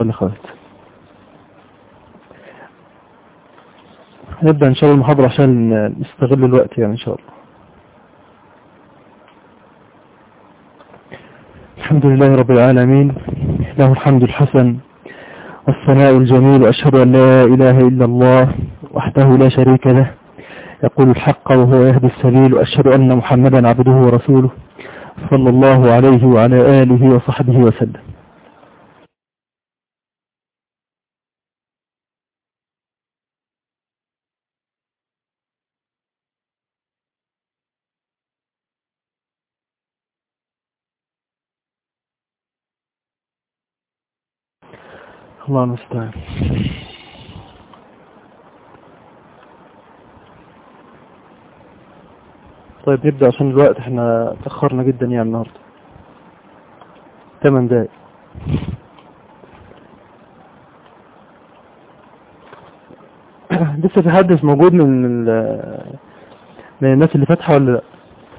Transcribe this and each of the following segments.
الأخوات نبدأ إن شاء الله المحاضرة عشان نستغل الوقت يعني إن شاء الله الحمد لله رب العالمين له الحمد الحسن والثناء الجميل وأشهد أن لا إله إلا الله وحده لا شريك له يقول الحق وهو يهدي السبيل وأشهد أن محمدا عبده ورسوله صلى الله عليه وعلى آله وصحبه وسلم الله المستعان طيب نبدأ عشان الوقت احنا تأخرنا جدا يعني النهاردة 8 دقايق لسه في حد موجود من ال- من الناس اللي فاتحة ولا لا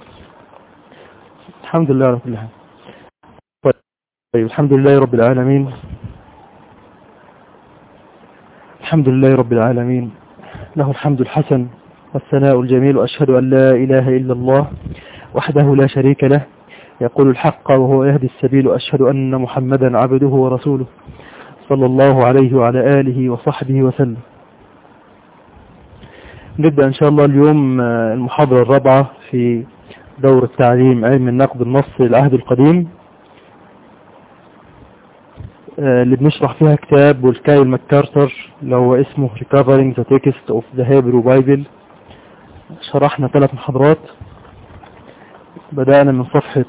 الحمد لله على كل حال طيب الحمد لله رب العالمين الحمد لله رب العالمين له الحمد الحسن والثناء الجميل وأشهد أن لا إله إلا الله وحده لا شريك له يقول الحق وهو يهدي السبيل وأشهد أن محمدا عبده ورسوله صلى الله عليه وعلى آله وصحبه وسلم نبدأ إن شاء الله اليوم آه، المحاضرة الرابعة في دورة تعليم علم النقد النص للعهد القديم آه، اللي بنشرح فيها كتاب والكايل ماكارتر اللي هو اسمه Recovering the Text of the Hebrew Bible شرحنا ثلاث محاضرات بدأنا من صفحة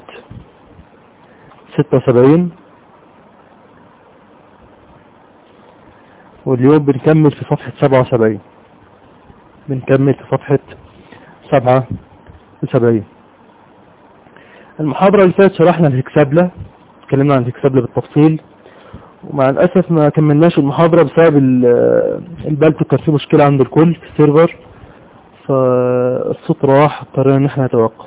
76 واليوم بنكمل في صفحة 77 بنكمل في صفحة 77 المحاضرة اللي فاتت شرحنا الهكسابلة اتكلمنا عن الهكسابلة بالتفصيل ومع الأسف ما كملناش المحاضرة بسبب ال- البلد كان فيه مشكلة عند الكل في السيرفر فالصوت راح اضطرينا ان احنا نتوقف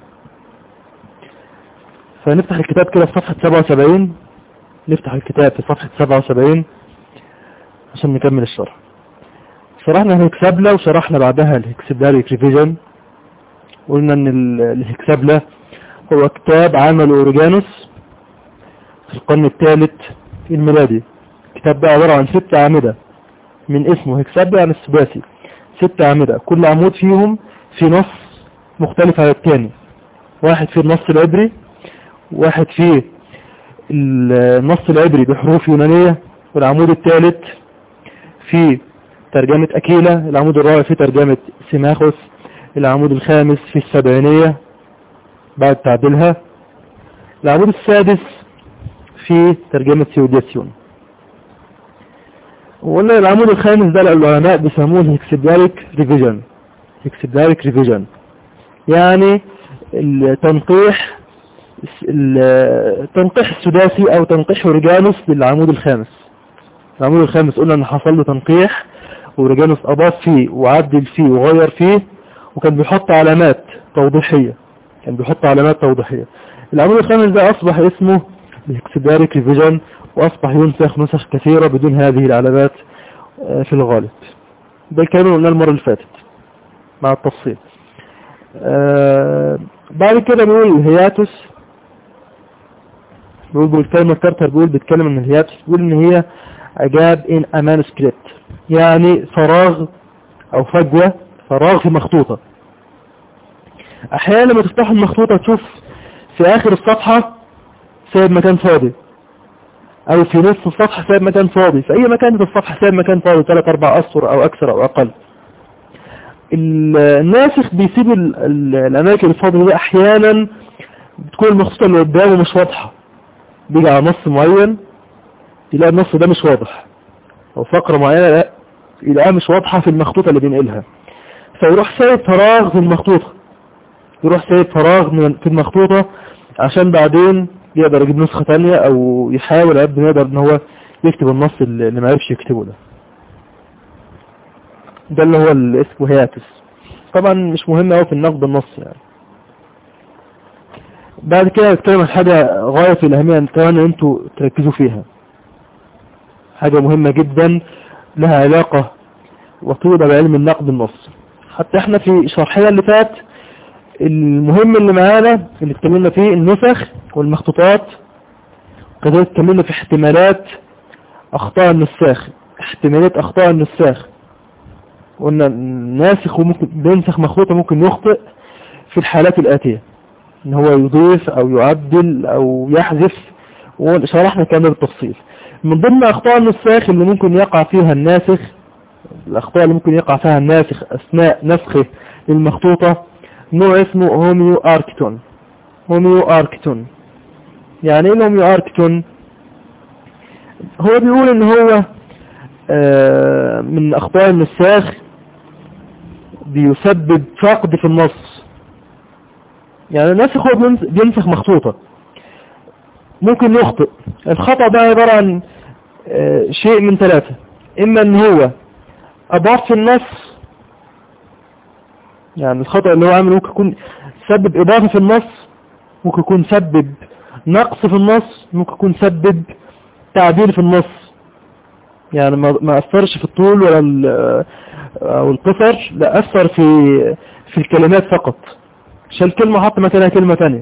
فنفتح الكتاب كده في صفحة 77 نفتح الكتاب في صفحة 77 عشان نكمل الشرح شرحنا الهكسابلة وشرحنا بعدها الهكسبلاريك ريفيجن قلنا ان ال- الهكسابلة هو كتاب عمل اوريجانوس في القرن الثالث الميلادي الكتاب ده عبارة عن ست أعمدة من اسمه هكسابلة عن الثلاثي ست أعمدة كل عمود فيهم في نص مختلف عن الثاني واحد فيه النص العبري واحد فيه النص العبري بحروف يونانية والعمود الثالث فيه ترجمة أكيلة العمود الرابع فيه ترجمة سيماخوس العمود الخامس فيه السبعينية بعد تعديلها العمود السادس في ترجمة سيوديسيون وقلنا العمود الخامس ده العلماء بيسموه الهكسبلاريك ريفيجن هكسبلاريك ريفيجن يعني التنقيح التنقيح السداسي او تنقيح اوريجانوس للعمود الخامس العمود الخامس قلنا ان حصل له تنقيح اوريجانوس اضاف فيه وعدل فيه وغير فيه وكان بيحط علامات توضيحية كان بيحط علامات توضيحية العمود الخامس ده اصبح اسمه الهكسبلاريك ريفيجن واصبح ينسخ نسخ كثيرة بدون هذه العلامات آه، في الغالب ده الكلام اللي قلناه المرة اللي فاتت مع التفصيل آه، بعد كده بيقول الهياتوس بيقول بيقول كلمة كارتر بيقول بيتكلم ان الهياتوس بيقول ان هي عجاب ان امان سكريبت يعني فراغ او فجوة فراغ في مخطوطة احيانا لما تفتح المخطوطة تشوف في اخر الصفحة سايب مكان فاضي او في نص الصفحة سايب مكان فاضي في اي مكان في الصفحة سايب مكان فاضي 3 4 اسطر او اكثر او اقل ال- الناسخ بيسيب ال- ال- الاماكن الفاضية دي احيانا بتكون المخطوطة اللي قدامه مش واضحة بيجي على نص معين يلاقي النص ده مش واضح او فقرة معينة لا يلاقيها مش واضحة في المخطوطة اللي بينقلها فيروح سايب فراغ في المخطوطة يروح سايب فراغ من في المخطوطة عشان بعدين يقدر يجيب نسخة تانية او يحاول قد ما يقدر ان هو يكتب النص اللي اللي ما عرفش يكتبه ده ده اللي هو اللي اسمه هياتس طبعا مش مهم قوي في النقد النص يعني بعد كده اتكلم عن حاجة غاية في الأهمية ان كمان انتوا تركزوا فيها حاجة مهمة جدا لها علاقة وطيبة بعلم النقد النص حتى احنا في شرحنا اللي فات المهم اللي معانا اللي اتكلمنا فيه النسخ والمخطوطات وكذلك اتكلمنا في احتمالات اخطاء النساخ احتمالات اخطاء النساخ قلنا الناسخ وممكن بينسخ مخطوطة ممكن يخطئ في الحالات الآتية ان هو يضيف او يعدل او يحذف وشرحنا كامل بالتفصيل من ضمن اخطاء النساخ اللي ممكن يقع فيها الناسخ الاخطاء اللي ممكن يقع فيها الناسخ اثناء نسخه للمخطوطة نوع اسمه هوميو اركتون هوميو اركتون يعني ايه الهوميو اركتون هو بيقول ان هو آه، من اخطاء النساخ بيسبب فقد في النص يعني الناسخ هو بينسخ مخطوطة ممكن يخطئ الخطأ ده عبارة عن آه، شيء من ثلاثة اما ان هو اضاف في النص يعني الخطأ اللي هو عامل ممكن يكون سبب اضافة في النص ممكن يكون سبب نقص في النص ممكن يكون سبب تعديل في النص يعني ما اثرش في الطول ولا او القصر لا اثر في في الكلمات فقط شال كلمة حط مكانها كلمة تانية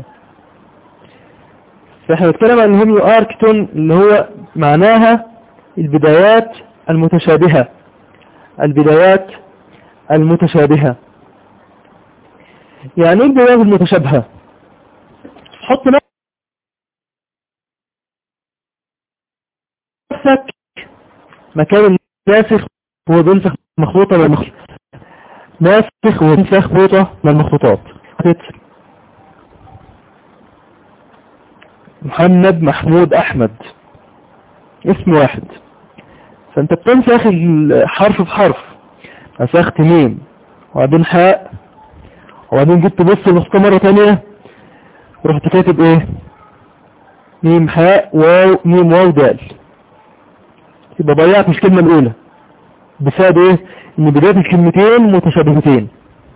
فاحنا نتكلم عن الهوميو اركتون اللي هو معناها البدايات المتشابهة البدايات المتشابهة يعني ايه البدايات المتشابهة حط نفسك مكان الناسخ هو بينسخ مخلوطة من المخلوط ناسخ وبينسخ مخلوطة من المخلوطات محمد محمود احمد اسم واحد فانت بتنسخ الحرف بحرف نسخت ميم وبعدين حاء وبعدين جيت تبص النسخة مرة تانية ورحت كاتب ايه ميم حاء واو ميم واو دال يبقى ضيعت الكلمة الاولى بسبب ايه ان بداية الكلمتين متشابهتين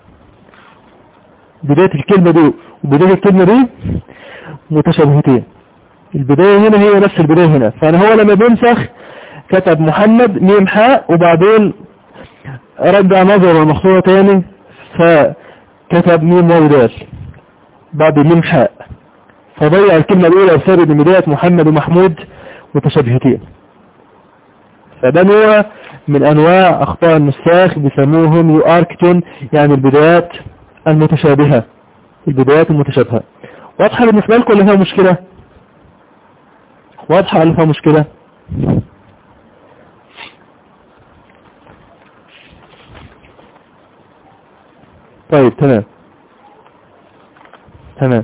بداية الكلمة دي وبداية الكلمة دي متشابهتين البداية هنا هي نفس البداية هنا فانا هو لما بينسخ كتب محمد ميم حاء وبعدين رجع نظر المخطوطة تاني فكتب ميم واو دال بعد ميم حاء فضيع الكلمة الأولى بسبب ان بداية محمد ومحمود متشابهتين فده نوع من أنواع أخطاء النساخ بيسموهم يو اركتون يعني البدايات المتشابهة البدايات المتشابهة واضحة بالنسبة لكم اللي فيها مشكلة واضحة اللي فيها مشكلة طيب تمام تمام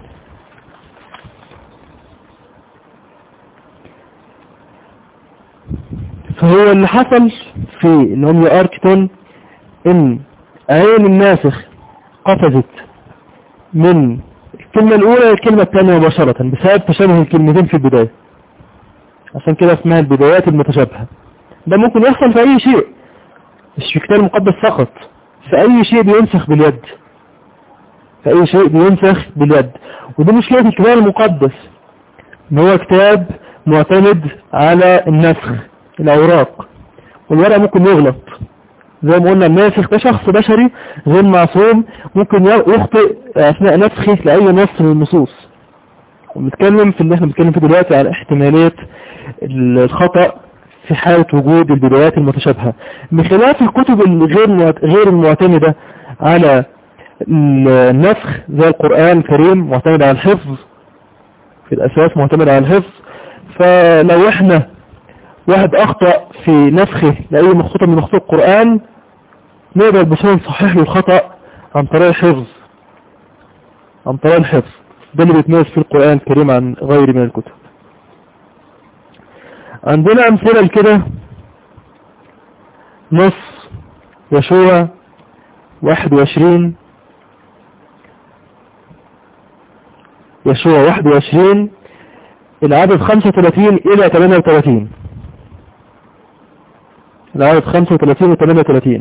فهو اللي حصل في ان هم اركتون ان عين الناسخ قفزت من الكلمة الاولى للكلمة الثانية مباشرة بسبب تشابه الكلمتين في البداية عشان كده اسمها البدايات المتشابهة ده ممكن يحصل في اي شيء مش في كتاب مقدس فقط في اي شيء بينسخ باليد في اي شيء بينسخ باليد ودي مشكلة الكتاب المقدس ان هو كتاب معتمد على النسخ الأوراق والورق ممكن يغلط زي ما قلنا الناسخ ده شخص بشري غير معصوم ممكن يخطئ أثناء نسخه لأي نص من النصوص ونتكلم في اللي احنا بنتكلم فيه دلوقتي على احتمالية الخطأ في حالة وجود البدايات المتشابهة بخلاف الكتب الغير غير المعتمدة على النسخ زي القرآن الكريم معتمد على الحفظ في الأساس معتمد على الحفظ فلو احنا واحد اخطأ في نسخه لأي مخطوطة من مخطوط القرآن نقدر بسهولة نصحح له الخطأ عن طريق الحفظ عن طريق الحفظ ده اللي بيتميز في القرآن الكريم عن غير من الكتب عندنا امثلة لكده نص يشوع واحد وعشرين يشوع واحد وعشرين العدد خمسة وثلاثين الى ثمانية وثلاثين العدد 35 و 38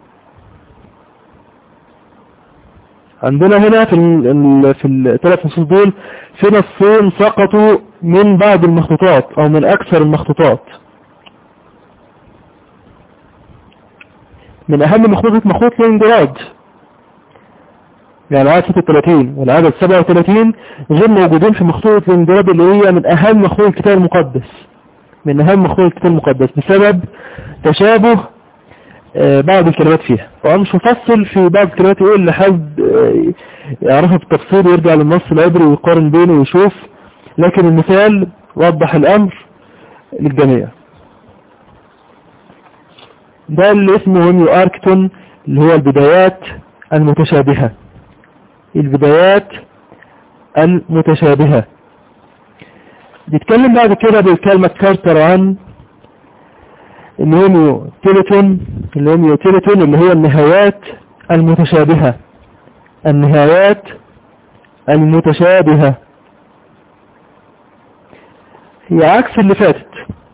عندنا هنا في ال في الثلاث نصوص دول في نصين سقطوا من بعض المخطوطات او من اكثر المخطوطات من اهم مخطوطة مخطوط لينجراد يعني العدد 36 والعدد 37 غير موجودين في مخطوطة لينجراد اللي هي من اهم مخطوط الكتاب المقدس من اهم مخطوط الكتاب المقدس بسبب تشابه آه، بعض الكلمات فيها طبعا مش مفصل في بعض الكلمات يقول لحد آه، يعرفها بالتفصيل ويرجع للنص العبري ويقارن بينه ويشوف لكن المثال وضح الامر للجميع ده اللي اسمه هيميو اركتون اللي هو البدايات المتشابهة البدايات المتشابهة بيتكلم بعد كده بالكلمة كارتر عن الهيميو تيليتون الهيميو تيليتون اللي هي النهايات المتشابهة النهايات المتشابهة هي عكس اللي فاتت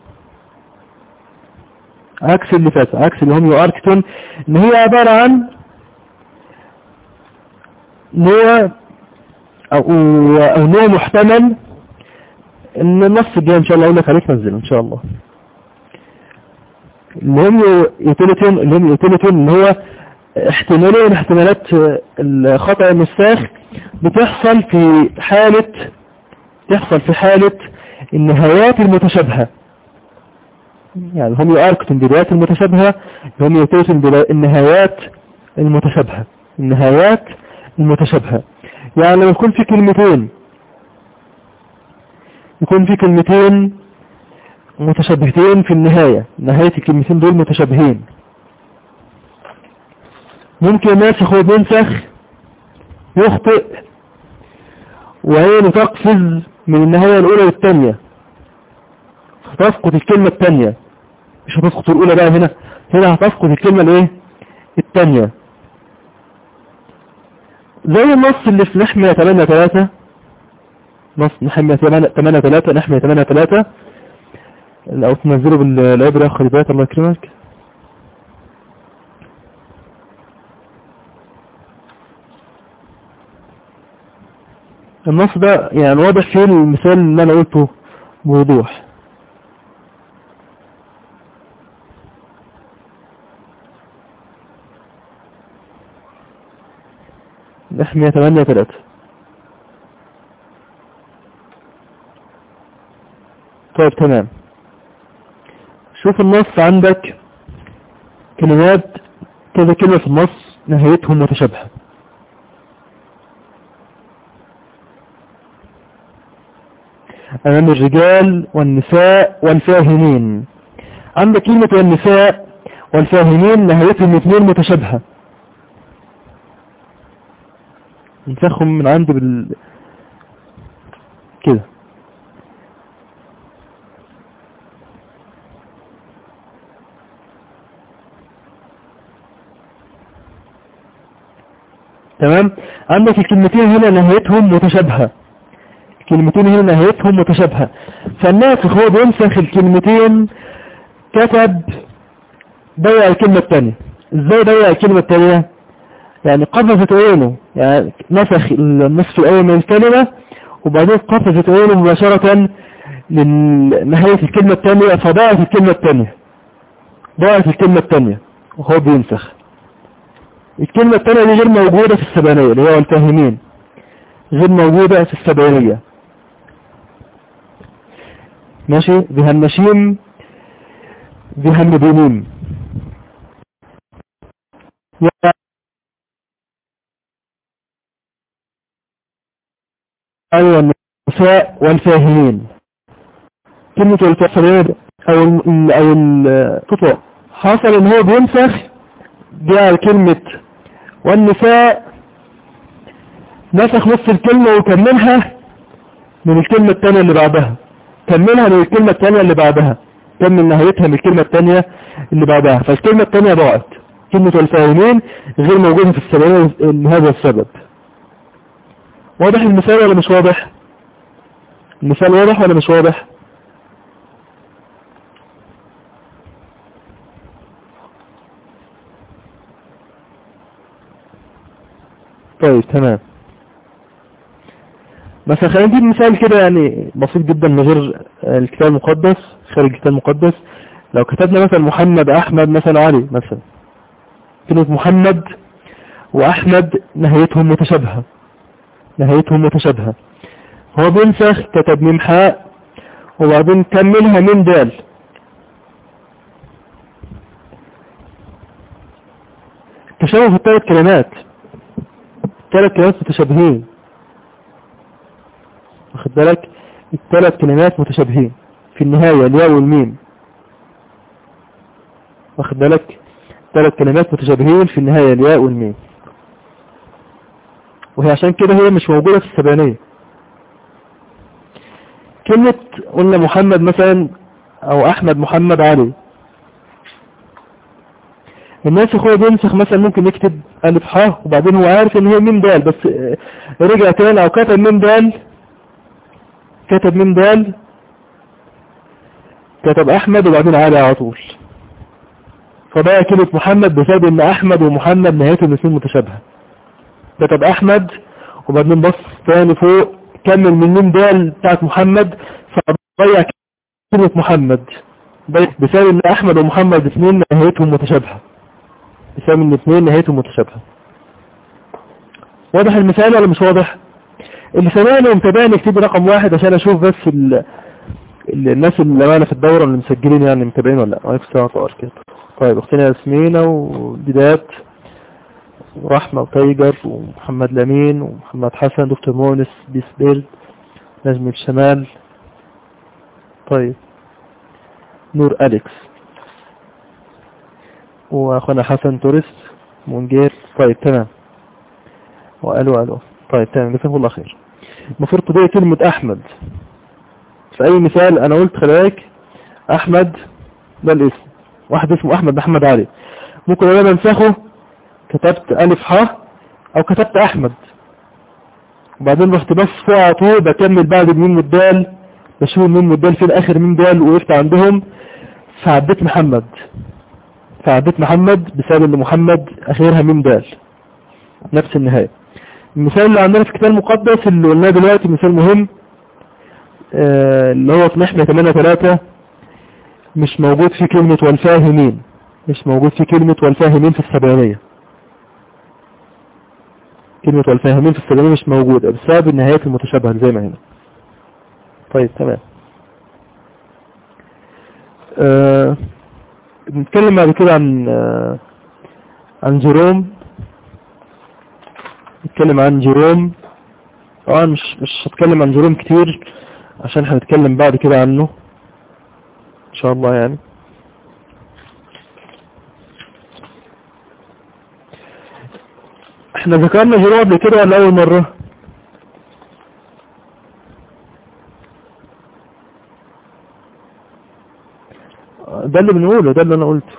عكس اللي فات عكس الهوميو اركتون ان هي عبارة عن نوع او, أو نوع محتمل ان النص الجاي ان شاء الله اقول لك عليه تنزله ان شاء الله الهوميو يوتيليتون الهوميو يوتيليتون ان هو احتمالية من احتمالات الخطأ النساخ بتحصل في حالة تحصل في حالة النهايات المتشابهة يعني هم يؤركتم بدايات المتشابهة هم يتوتم النهايات المتشابهة النهايات المتشابهة يعني لما يكون في كلمتين يكون في كلمتين متشابهتين في النهاية نهاية الكلمتين دول متشابهين ممكن الناس يخوض ينسخ يخطئ وهي تقفز من النهاية الأولى للثانية تفقد الكلمة الثانية مش هتسقط الأولى بقى هنا هنا هتسقط الكلمة الايه الثانية زي النص اللي في نحمية 8 3 نص نحمية 8 3 نحمية 8 3 او تنزله بالعبرة يا خريبات الله يكرمك النص ده يعني واضح فيه المثال اللي انا قلته بوضوح نحن ثمانية ثلاثة طيب تمام شوف النص عندك كلمات كذا كلمة في النص نهايتهم متشابهة أمام الرجال والنساء والفاهمين عندك كلمة والنساء والفاهمين نهايتهم اثنين متشابهة نسخهم من عندي بال كده تمام عندك الكلمتين هنا نهايتهم متشابهة الكلمتين هنا نهايتهم متشابهة فالناسخ هو بينسخ الكلمتين كتب ضيع الكلمة الثانية ازاي ضيع الكلمة الثانية يعني قفزت عينه يعني نسخ النصف الأول من الكلمة وبعدين قفزت عينه مباشرة لنهاية الكلمة الثانية فضاعت الكلمة الثانية ضاعت الكلمة الثانية وهو بينسخ الكلمة الثانية دي غير موجودة في السبانية اللي هو الفاهمين غير موجودة في السبانية ماشي بهالنشيم بهالنبينين أيوة النساء والفاهمين كلمة الفاهمين أو ال أو الخطوة حصل إن هو بينسخ جاء كلمة والنساء نسخ نص الكلمة وكملها من الكلمة الثانية اللي بعدها كملها من الكلمة الثانية اللي بعدها كمل نهايتها من الكلمة الثانية اللي بعدها فالكلمة الثانية ضاعت كلمة الفاهمين غير موجودة في السبعين لهذا السبب واضح المثال ولا مش واضح المثال واضح ولا مش واضح طيب تمام مثلا خلينا نجيب مثال كده يعني بسيط جدا من غير الكتاب المقدس خارج الكتاب المقدس لو كتبنا مثلا محمد احمد مثلا علي مثلا كلمة محمد وأحمد نهايتهم متشابهة نهايتهم متشابهة هو بينسخ كتب ميم حاء وبعدين كملها من دال تشابه في الثلاث كلمات الثلاث كلمات متشابهين واخد بالك الثلاث كلمات متشابهين في النهاية الياء والميم واخد بالك ثلاث كلمات متشابهين في النهاية الياء والميم وهي عشان كده هي مش موجودة في السبانية كلمة قلنا محمد مثلا او احمد محمد علي الناس هو بينسخ مثلا ممكن يكتب الف ح وبعدين هو عارف ان هي ميم دال بس رجع تاني او كتب ميم دال كتب ميم دال كتب احمد وبعدين علي على طول فبقى كلمة محمد بسبب ان احمد ومحمد نهايتهم الاثنين متشابهة كتب احمد وبعدين بص تاني فوق كمل من ميم دال بتاعت محمد فضيع كلمة محمد بسبب ان احمد ومحمد الاثنين نهايتهم متشابهة بسبب ان الاثنين نهايتهم متشابهة واضح المثال ولا مش واضح اللي سمعني ومتابعني اكتب رقم واحد عشان اشوف بس ال... ال... الناس اللي معانا في الدورة اللي مسجلين يعني متابعين ولا لا وعليكم السلام ورحمة كده طيب اختنا ياسمينة وبدايات ورحمة وتايجر ومحمد لامين ومحمد حسن دكتور مونس بيسبيل نجم الشمال طيب نور أليكس واخونا حسن توريس مونجير طيب تمام وقالوا قالوا طيب تمام جزاكم الله خير المفروض تضيع كلمة احمد في اي مثال انا قلت خلاك احمد ده الاسم واحد اسمه احمد محمد علي ممكن انا انسخه كتبت الف ح او كتبت احمد وبعدين رحت بس فوق على طول بكمل بعد الميم والدال بشوف الميم والدال فين اخر ميم دال وقفت عندهم فعديت محمد فعديت محمد بسبب ان محمد اخرها ميم دال نفس النهاية المثال اللي عندنا في الكتاب المقدس اللي قلناه دلوقتي مثال مهم آه اللي هو في نحن 8 3 مش موجود في كلمة والفاهمين مش موجود في كلمة والفاهمين في السبعينية كلمة والفاهمين في السبعينية مش موجودة بسبب النهايات المتشابهة زي ما هنا طيب تمام آه نتكلم بعد كده عن آه عن جيروم نتكلم عن جيروم طبعا مش مش هتكلم عن جيروم كتير عشان هنتكلم بعد كده عنه ان شاء الله يعني احنا ذكرنا جيروم قبل كده ولا اول مرة ده اللي بنقوله ده اللي انا قلته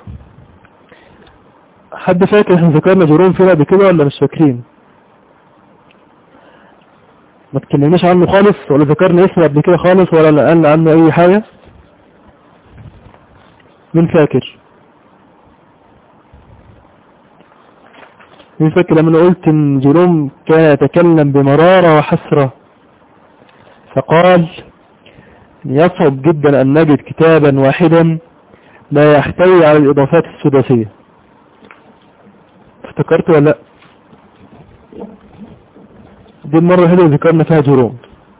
حد فاكر احنا ذكرنا جيروم فين قبل كده ولا مش فاكرين ما تكلمناش عنه خالص ولا ذكرنا اسمه قبل كده خالص ولا نقلنا عنه اي حاجة مين فاكر مين فاكر لما قلت ان جيروم كان يتكلم بمرارة وحسرة فقال يصعب جدا ان نجد كتابا واحدا لا يحتوي على الاضافات السداسية افتكرت ولا لا دي المرة هنا ذكرنا فيها جيروم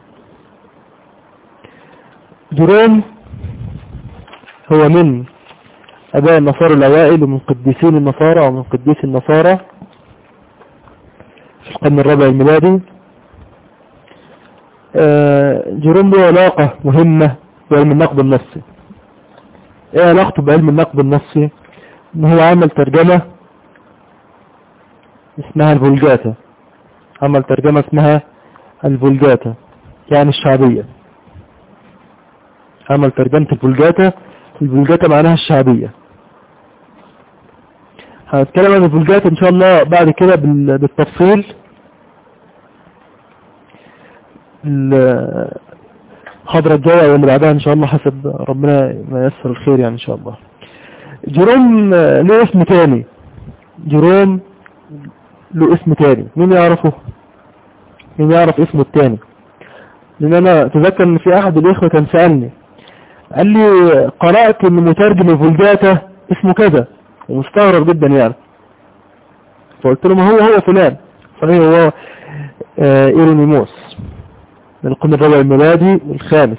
جيروم هو من أباء النصارى الأوائل ومن قديسين النصارى ومن قديس النصارى في القرن الرابع الميلادي جيروم له علاقة مهمة بعلم النقد النصي ايه علاقته بعلم النقد النصي ان هو عمل ترجمة اسمها الفولجاتا عمل ترجمة اسمها الفولجاتا يعني الشعبية عمل ترجمة الفولجاتا الفولجاتا معناها الشعبية هنتكلم عن الفولجاتا ان شاء الله بعد كده بالتفصيل الخضرة الجاية واللي بعدها ان شاء الله حسب ربنا ما يسر الخير يعني ان شاء الله جيروم له اسم تاني جيروم له اسم تاني مين يعرفه مين يعرف اسمه التاني لان انا تذكر ان في احد الاخوة كان سألني قال لي قرأت ان مترجم الفولجاتا اسمه كذا ومستغرب جدا يعني فقلت له ما هو هو فلان صحيح هو آه إيرونيموس من القرن الرابع الميلادي والخامس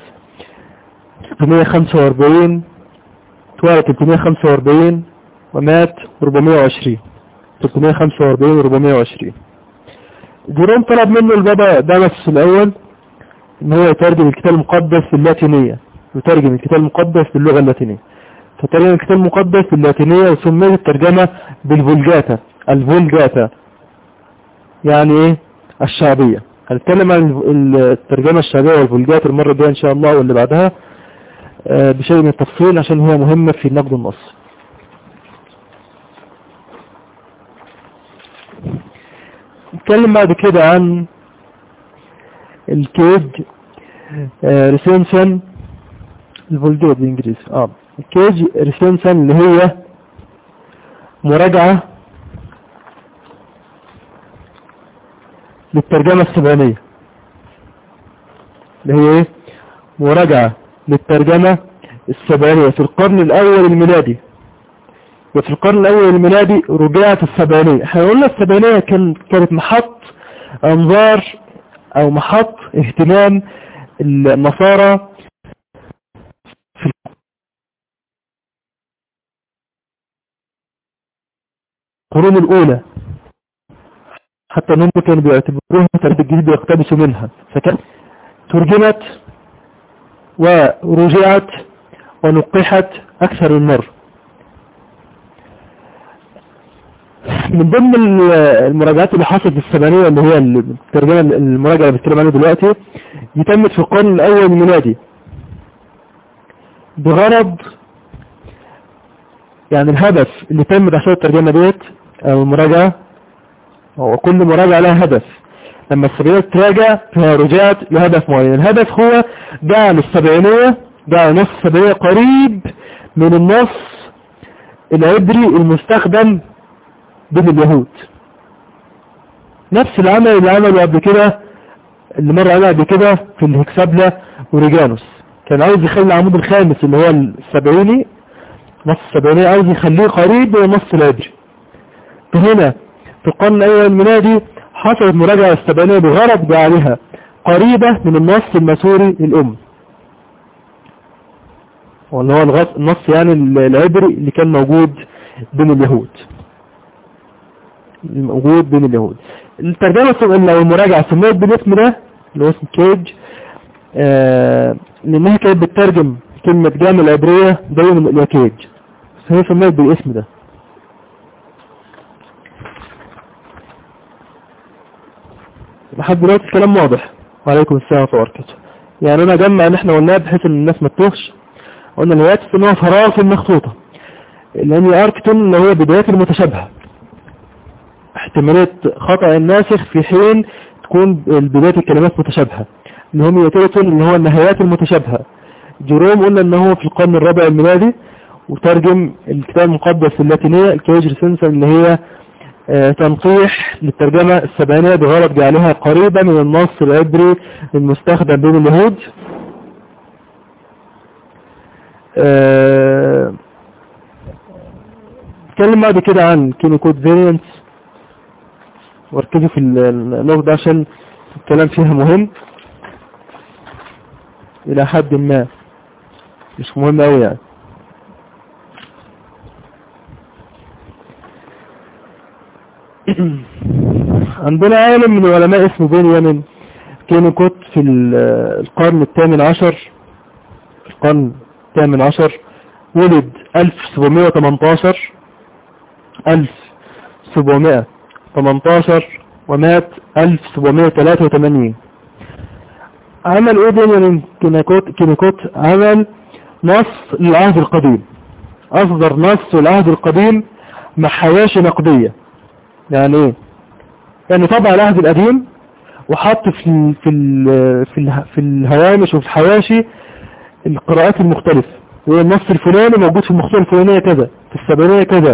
345 اتولد 345 ومات 420 345 و 420 جيروم طلب منه البابا دامس الأول ان هو يترجم الكتاب المقدس باللاتينية يترجم الكتاب المقدس باللغة اللاتينية فترجم الكتاب المقدس باللاتينية وسميت الترجمة بالفولجاتا الفولجاتا يعني ايه الشعبية هنتكلم عن الترجمة الشعبية والفولجات المرة الجاية ان شاء الله واللي بعدها بشيء من التفصيل عشان هي مهمة في نقد النص نتكلم بعد كده عن الكيج ريسنشن الفولجات بالانجليزي اه الكيج ريسنشن اللي هي مراجعة للترجمة السبعينية اللي هي ايه مراجعة للترجمة السبعينية في القرن الأول الميلادي وفي القرن الأول الميلادي رجعت السبعينية احنا قلنا السبعينية كان كانت محط أنظار أو محط اهتمام النصارى في القرون الأولى حتى أنهم كانوا بيعتبروها تربية جديدة ويقتبسوا منها فكان ترجمت ورجعت ونقحت أكثر من مرة من ضمن المراجعات اللي حصلت في السبعينية اللي هي الترجمة المراجعة اللي بتكلم عنها دلوقتي دي تمت في القرن الأول الميلادي بغرض يعني الهدف اللي تم عشان الترجمة ديت أو المراجعة هو كل مراجعة لها هدف لما السبعينية تراجع فهي رجعت لهدف معين الهدف هو جعل السبعينية جعل نص السبعينية قريب من النص العبري المستخدم بين اليهود نفس العمل اللي عمله قبل كده اللي مر عليه قبل كده في الهكسابلا وريجانوس كان عاوز يخلي العمود الخامس اللي هو السبعيني نص السبعيني عاوز يخليه قريب من النص العبري فهنا في القرن الأول الميلادي حصلت مراجعة السبعينية بغرض جعلها قريبة من النص المسوري الأم واللي هو النص يعني العبري اللي كان موجود بين اليهود موجود بين اليهود الترجمة لو المراجعة سميت بالاسم ده اللي هو اسم كيج آه لانها كانت بتترجم كلمة جامع العبرية دايما الى كيج فهي سميت بالاسم ده لحد دلوقتي الكلام واضح وعليكم السلام ورحمة الله وبركاته يعني انا اجمع ان احنا قلناه بحيث ان الناس ما تتوهش قلنا الهيئات اسمها فراغ مخطوطة لان اركتون اللي هو بدايات المتشابهة احتمالية خطأ الناسخ في حين تكون بداية الكلمات متشابهة اللي هم يترتون اللي هو النهايات المتشابهة جيروم قلنا ان هو في القرن الرابع الميلادي وترجم الكتاب المقدس اللاتينية الكيجر سنسر اللي هي اه تنقيح للترجمة السبعينية بغرض جعلها قريبة من النص العبري المستخدم بين اليهود اه اتكلم بعد كده عن كينيكود فيرينتس واركزوا في النقطة ده عشان الكلام فيها مهم الى حد ما مش مهم اوي يعني عندنا عالم من العلماء اسمه بنيامين كينيكوت في القرن الثامن عشر في القرن الثامن عشر ولد 1718 1718 ومات 1783 عمل ايه بنيامين كينيكوت كينيكوت عمل نص للعهد القديم اصدر نص العهد القديم مع حواشي نقدية يعني ايه يعني طبع العهد القديم وحط في في في في الهوامش وفي الحواشي القراءات المختلفة والنص الفلاني موجود في المخطوطة الفلانية كذا في السبعينية كذا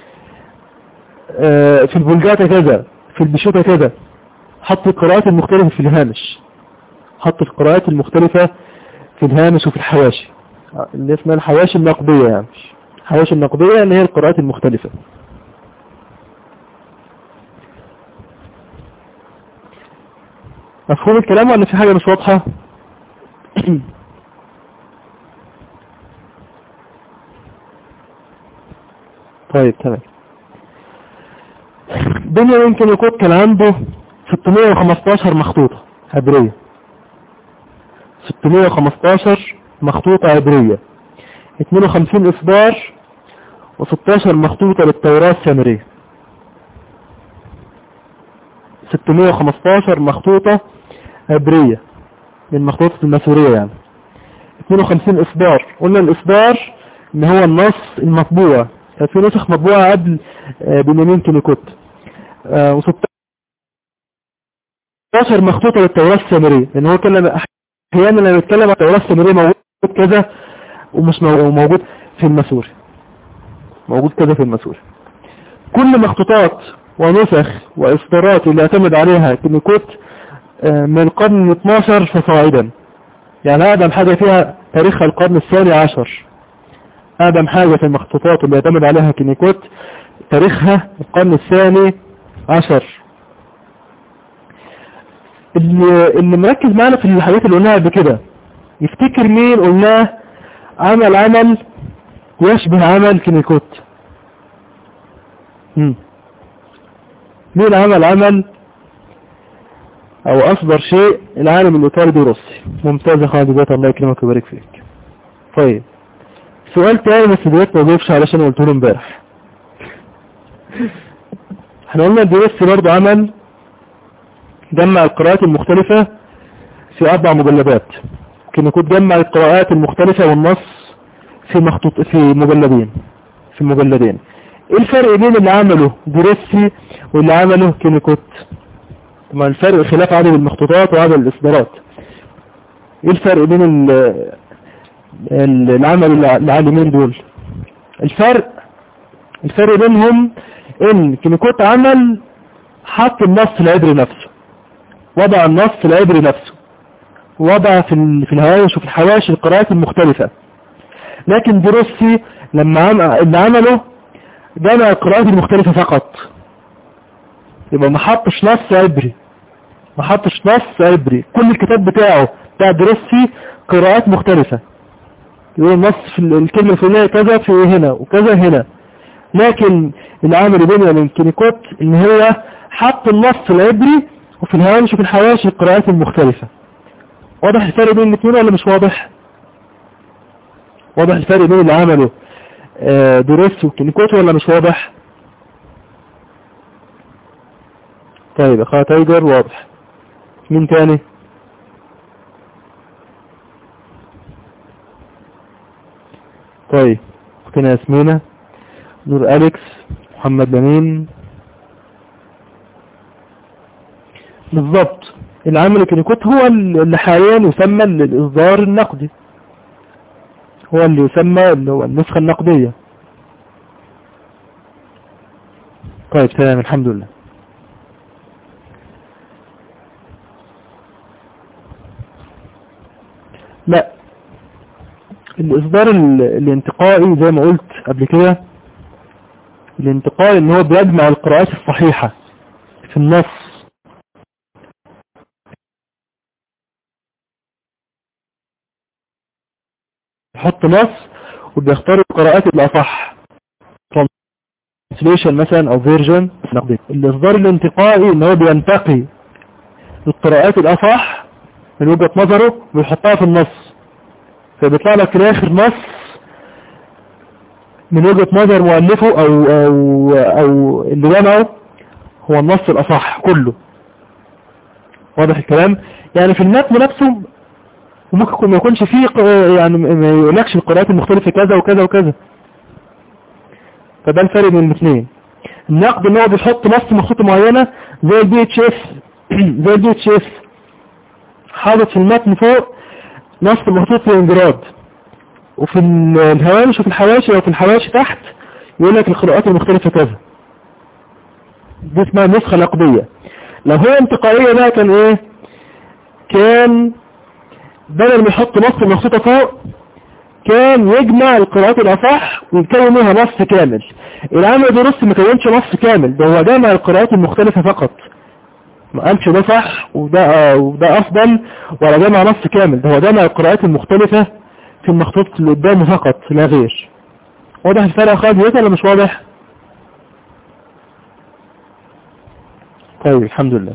في البلجاتة كذا في البشوتة كذا حط القراءات المختلفة في الهامش حط القراءات المختلفة في الهامش وفي الحواشي اللي اسمها الحواشي النقدية يعني الحواشي النقدية اللي هي القراءات المختلفة مفهوم الكلام ولا في حاجة مش واضحة طيب تمام بنيامين كينيكوت كان عنده 615 مخطوطة عبرية 615 مخطوطة عبرية 52 إصدار و16 مخطوطة للتوراة السامرية 615 مخطوطة عبرية من مخطوطة الماسورية يعني 52 إصدار قلنا الإصدار إن هو النص المطبوع كان في نسخ مطبوعة قبل بنيامين كينيكوت و16 مخطوطة للتوراة السامرية لأن هو كان أحيانا لما يتكلم عن التوراة السامرية موجود كذا ومش موجود في المسوري موجود كذا في المسوري كل مخطوطات ونسخ وإصدارات اللي اعتمد عليها كينيكوت من القرن 12 فصاعدا يعني أقدم حاجة فيها تاريخ القرن الثاني عشر أقدم حاجة في المخطوطات اللي اعتمد عليها كينيكوت تاريخها القرن الثاني عشر اللي, اللي مركز معنا في الحاجات اللي قلناها بكده يفتكر مين قلناه عمل عمل يشبه عمل كينيكوت مم. مين عمل عمل او اصدر شيء العالم الايطالي روسي ممتاز يا خالد ذات الله يكرمك ويبارك فيك طيب سؤال تاني بس دلوقتي ما جاوبش علشان قلت له امبارح احنا قلنا الدروسي برضه عمل جمع القراءات المختلفة في اربع مجلدات كينيكوت جمع القراءات المختلفة والنص في مخطوط في مجلدين في مجلدين ايه الفرق بين اللي عمله دروسي واللي عمله كينيكوت طبعا الفرق خلاف عدد المخطوطات وعدد الاصدارات ايه الفرق بين العمل العالمين دول الفرق الفرق بينهم ان كينيكوت عمل حط النص العبري نفسه وضع النص العبري نفسه وضع في في الهوامش وفي الحواشي القراءات المختلفة لكن دروسي لما عم... اللي عمله جمع القراءات المختلفة فقط يبقى ما حطش نص عبري ما حطش نص عبري كل الكتاب بتاعه بتاع دروسي قراءات مختلفة يقول النص في الكلمة الفلانية كذا في هنا وكذا هنا لكن العامل بين من كينيكوت ان هو حط النص العبري وفي الهوامش وفي الحواشي القراءات المختلفة واضح الفرق بين الاثنين ولا مش واضح واضح الفرق بين اللي عمله دروس وكينيكوت ولا مش واضح طيب اخوة تايجر واضح مين تاني طيب اختنا ياسمينة نور أليكس محمد لمين بالضبط العمل الكينيكوت هو اللي حاليا يسمى الإصدار النقدي هو اللي يسمى اللي هو النسخة النقدية طيب تمام الحمد لله لا الإصدار الانتقائي زي ما قلت قبل كده الانتقائي ان هو بيجمع القراءات الصحيحة في النص يحط نص وبيختار القراءات الأصح translation مثلا او فيرجن الإصدار الانتقائي ان هو بينتقي القراءات الأصح من وجهة نظره ويحطها في النص فبيطلع لك في الاخر نص من وجهة نظر مؤلفه او او او اللي جمعه هو النص الاصح كله واضح الكلام يعني في المتن نفسه وممكن ما يكونش فيه يعني ما يقولكش القراءات المختلفة كذا وكذا وكذا فده الفرق بين الاثنين النقد ان هو بيحط نص مخطوطة معينة زي البي اتش اف زي البي اتش اف حاطط في المتن فوق نص مخطوط لانجراد وفي الهوامش وفي الحواشي وفي الحواشي تحت يقول لك القراءات المختلفة كذا دي اسمها نسخة نقدية لو هي انتقائية بقى كان ايه كان بدل ما يحط نص مخطوطة فوق كان يجمع القراءات الأصح ويكون منها نص كامل العامل ده نص ما كونش نص كامل ده هو جمع القراءات المختلفة فقط ما قالش ده صح وده وده افضل ولا جمع نص كامل ده هو جمع القراءات المختلفة في المخطوط اللي قدامه فقط لا غير واضح الفرق خالص ولا مش واضح طيب الحمد لله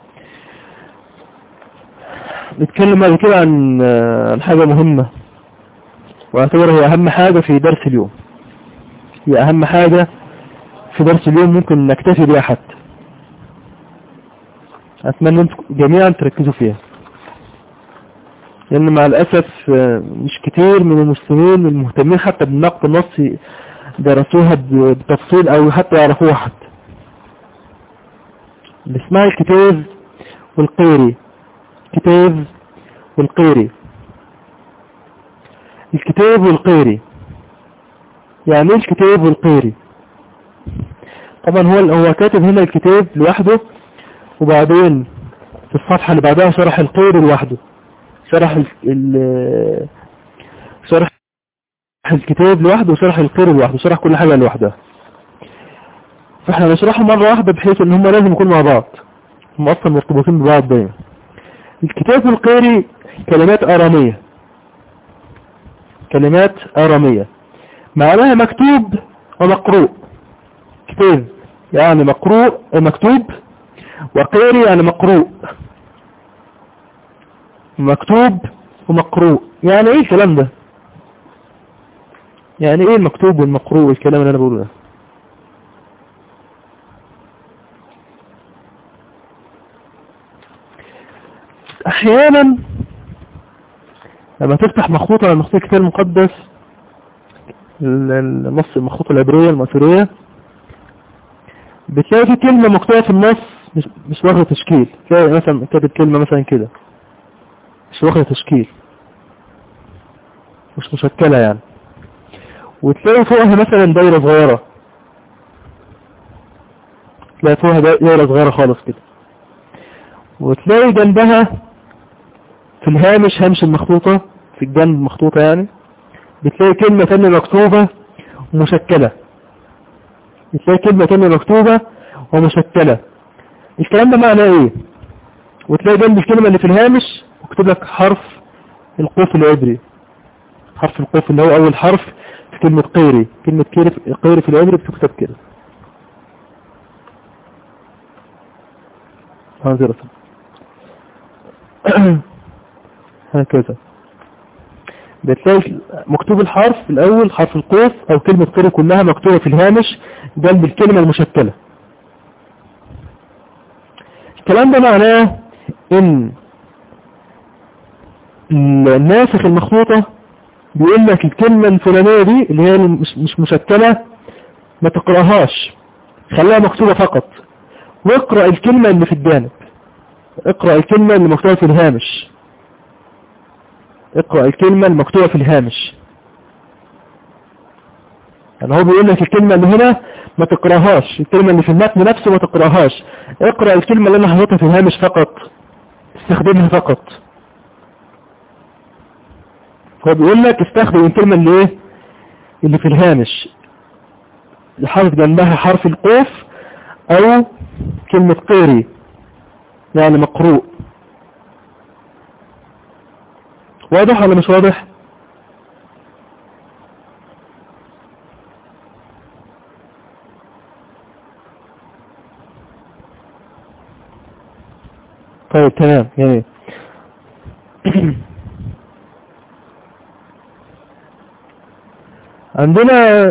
نتكلم بعد كده عن عن حاجة مهمة واعتبر هي اهم حاجة في درس اليوم هي اهم حاجة في درس اليوم ممكن نكتفي بها حتى اتمنى انتم جميعا تركزوا فيها لان مع الاسف مش كتير من المسلمين المهتمين حتى بالنقد النصي درسوها بتفصيل او حتى يعرفوها حتى اللي اسمها الكتاب والقيري كتاب والقيري الكتاب والقيري يعني ايه الكتاب والقيري طبعا هو هو كاتب هنا الكتاب لوحده وبعدين في الصفحة اللي بعدها شرح القيري لوحده شرح ال شرح الكتاب لوحده وشرح القيري لوحده شرح كل حاجة لوحدها فاحنا نشرحهم مرة واحدة بحيث ان هم لازم يكونوا مع بعض هم اصلا مرتبطين ببعض دايما الكتاب القيري كلمات ارامية كلمات ارامية معناها مكتوب ومقروء كتاب يعني مقروء مكتوب وقيري يعني مقروء مكتوب ومقروء يعني ايه الكلام ده يعني ايه المكتوب والمقروء والكلام اللي انا بقوله ده احيانا لما تفتح مخطوطة على مخطوط الكتاب المقدس النص المخطوطة العبرية المصرية بتلاقي في كلمة مكتوبة في النص مش, مش واخدة تشكيل تلاقي مثلا كاتب كلمة مثلا كده مش واخدة تشكيل مش مشكلة يعني وتلاقي فوقها مثلا دايرة صغيرة تلاقي فوقها دايرة صغيرة خالص كده وتلاقي جنبها في الهامش هامش المخطوطة في الجنب مخطوطة يعني بتلاقي كلمة تانية مكتوبة ومشكلة بتلاقي كلمة تانية مكتوبة ومشكلة الكلام ده معناه ايه وتلاقي جنب الكلمة اللي في الهامش مكتوب لك حرف القوف العبري حرف القوف اللي هو اول حرف في كلمة قيري كلمة قيري في العبري بتكتب كده معذرة هكذا بتلاقي مكتوب الحرف الاول حرف القوس او كلمة قيري كلها مكتوبة في الهامش جنب الكلمة المشكلة الكلام ده معناه ان الناسخ المخطوطة بيقول لك الكلمة الفلانية دي اللي هي مش, مش مشكلة ما تقرأهاش خليها مكتوبة فقط واقرأ الكلمة اللي في الجانب اقرأ الكلمة اللي مكتوبة في الهامش اقرأ الكلمة المكتوبة في الهامش يعني هو بيقول لك الكلمة اللي هنا ما تقرأهاش الكلمة اللي في المتن نفسه ما تقرأهاش اقرأ الكلمة اللي انا حاططها في الهامش فقط استخدمها فقط هو بيقول لك استخدم الكلمة اللي ايه اللي في الهامش اللي حاطط جنبها حرف القوف او كلمة قيري يعني مقروء واضح ولا مش واضح طيب تمام يعني عندنا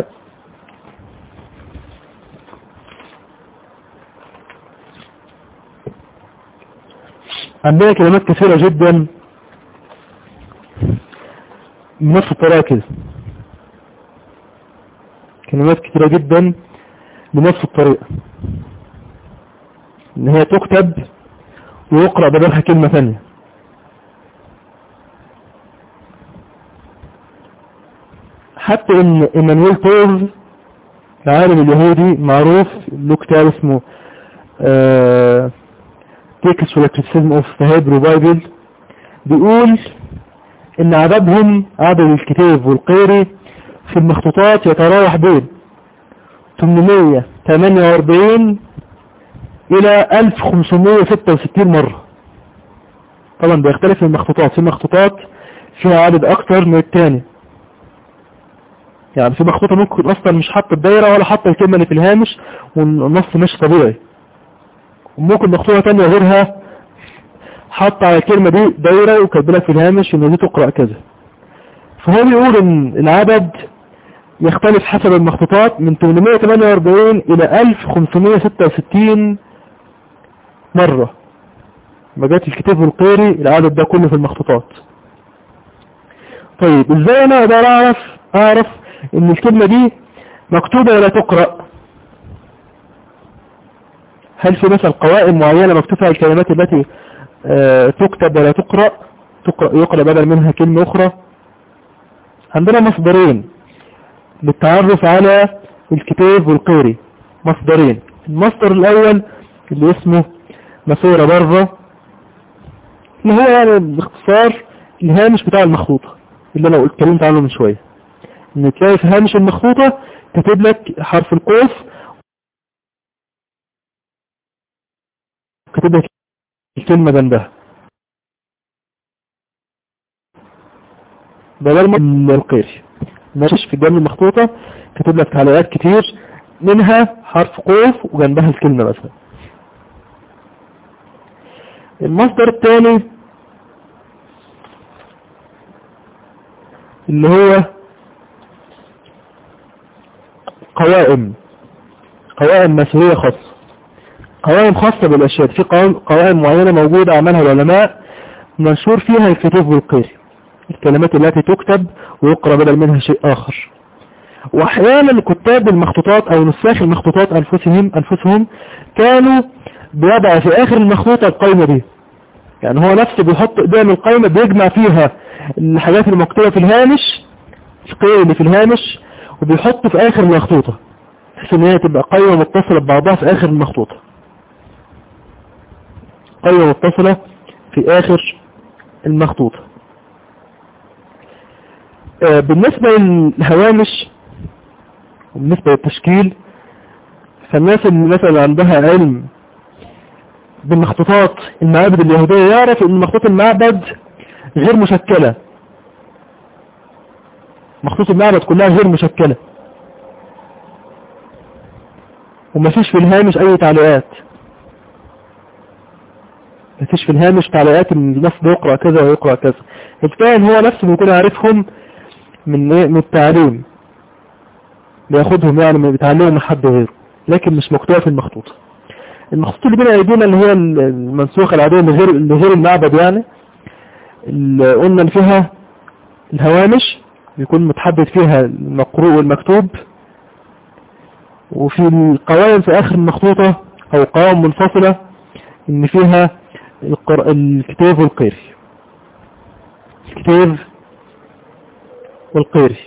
عندنا كلمات كثيرة جدا بنفس الطريقة كده كلمات كثيرة جدا بنفس الطريقة ان هي تكتب ويقرأ بدلها كلمة ثانية حتى ان ايمانويل تورز العالم اليهودي معروف له كتاب اسمه تيكس والكريتيزم اوف ذا هيبرو بايبل بيقول ان عددهم عدد الكتاب والقيري في المخطوطات يتراوح بين 848 الى 1566 مرة طبعا بيختلف المخطوطات في مخطوطات فيها عدد اكتر من التاني يعني في مخطوطة ممكن اصلا مش حاطة الدايرة ولا حاطة الكلمة اللي في الهامش والنص مش طبيعي وممكن مخطوطة تانية غيرها حاطة على الكلمة دي دايرة وكاتبلك في الهامش ان دي تقرأ كذا فهو بيقول ان العدد يختلف حسب المخطوطات من 848 الى 1566 مرة ما جات الكتاب القيري العدد ده كله في المخطوطات طيب ازاي انا اقدر اعرف اعرف ان الكلمة دي مكتوبة ولا تقرأ هل في مثلا قوائم معينة مكتوب فيها الكلمات التي آه تكتب ولا تقرأ تقرأ يقرأ بدل منها كلمة اخرى عندنا مصدرين للتعرف على الكتاب والقيري مصدرين المصدر الاول اللي اسمه مسورة بره اللي هو يعني باختصار الهامش بتاع المخطوطة اللي انا اتكلمت عنه من شوية ان تلاقي في هامش المخطوطة كاتب لك حرف القوس كاتب لك الكلمة جنبها بدل ما القيري ماشي في الجنب المخطوطة كاتب لك تعليقات كتير منها حرف قوس وجنبها الكلمة مثلا المصدر الثاني اللي هو قوائم قوائم مسؤولية خاصة قوائم خاصة بالأشياء في قوائم معينة موجودة عملها العلماء منشور فيها الكتاب والقير الكلمات التي تكتب ويقرأ بدل منها شيء آخر واحيانا كتاب المخطوطات او نساخ المخطوطات انفسهم انفسهم كانوا بيضع في اخر المخطوطة القائمة دي يعني هو نفسه بيحط قدام القائمة بيجمع فيها الحاجات المكتوبة في الهامش القيم اللي في الهامش وبيحط في اخر المخطوطة بحيث ان هي تبقى قائمة متصلة ببعضها في اخر المخطوطة قائمة متصلة في اخر المخطوطة آه بالنسبة للهوامش وبالنسبة للتشكيل فالناس اللي مثلا عندها علم بالمخطوطات المعابد اليهودية يعرف ان مخطوط المعبد غير مشكلة مخطوط المعبد كلها غير مشكلة ومفيش في الهامش اي تعليقات مفيش في الهامش تعليقات ان الناس بيقرأ كذا ويقرأ كذا الكائن هو نفسه بيكون عارفهم من من التعليم بياخدهم يعني ما بيتعلموا من حد غيره لكن مش مكتوبة في المخطوطة المخطوطة اللي بين ايدينا اللي هي المنسوخة العادية اللي غير اللي غير المعبد يعني اللي قلنا اللي فيها الهوامش بيكون متحدد فيها المقروء والمكتوب وفي القوائم في اخر المخطوطة او قوائم منفصلة ان فيها الكتاب والقيري الكتاب والقيري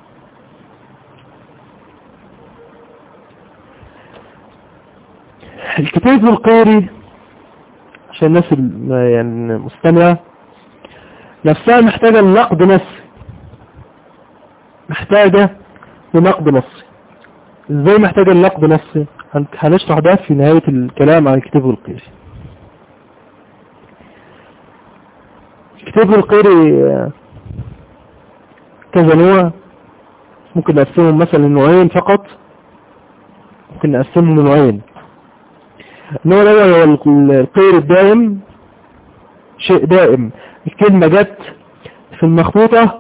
الكتاب والقيري عشان الناس يعني مستمعة نفسها محتاجة لنقد نفسي محتاجة لنقد نفسي ازاي محتاجة لنقد نفسي هنشرح ده في نهاية الكلام عن الكتاب والقيري الكتاب والقيري كذا نوع ممكن نقسمهم مثلا لنوعين فقط ممكن نقسمهم لنوعين النوع الاول هو القير الدائم شيء دائم الكلمة جت في المخطوطة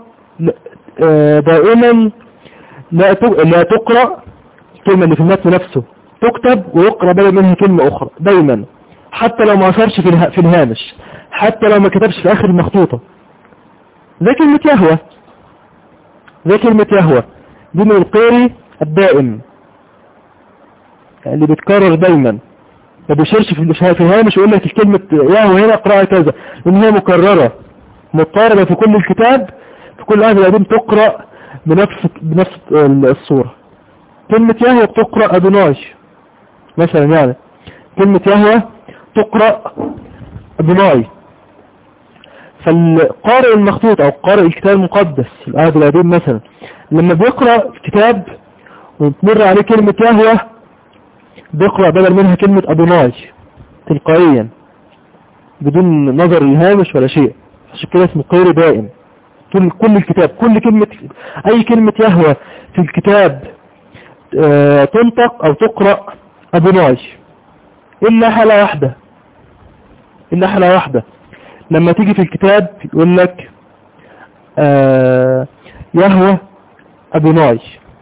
دائما لا لا تقرأ الكلمة اللي في المتن نفسه تكتب ويقرأ بدل منها كلمة أخرى دايما حتى لو ما أثرش في في الهامش حتى لو ما كتبش في آخر المخطوطة زي كلمة يهوى زي كلمة يهوى دي من القيري الدائم اللي بيتكرر دايما ما بيشيرش في في الهامش يقول لك الكلمة يهوى هنا اقرأها كذا لان هي مكررة مضطربة في كل الكتاب في كل هذه الأدين تقرأ بنفس بنفس الصورة كلمة يهوى بتقرأ أدوناي مثلا يعني كلمة يهوى تقرأ أدوناي فالقارئ المخطوط أو قارئ الكتاب المقدس العهد القديم مثلا لما بيقرأ الكتاب وتمر عليه كلمة يهوى بيقرأ بدل منها كلمة أدوناي تلقائيا بدون نظر الهامش ولا شيء عشان كده اسمه قير دائم طول كل الكتاب كل كلمة أي كلمة يهوى في الكتاب آه، تنطق أو تقرأ أدوناي إلا حالة واحدة إلا حالة واحدة لما تيجي في الكتاب يقول لك آه، يهوى أدوناي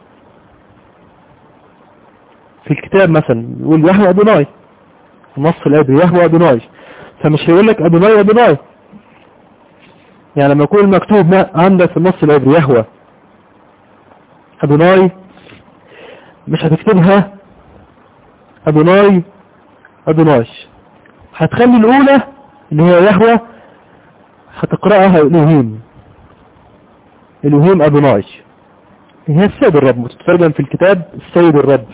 في الكتاب مثلا يقول يهوى أدوناي النص العبري يهوى أدوناي فمش هيقول لك أدوناي أدوناي يعني لما يكون المكتوب ما- عندك في النص العبري يهوى أدوناي مش هتكتبها أدوناي أدوناي هتخلي الأولى اللي هي يهوى هتقرأها إلهيم إلهيم أدوناي هي السيد الرب متترجم في الكتاب السيد الرب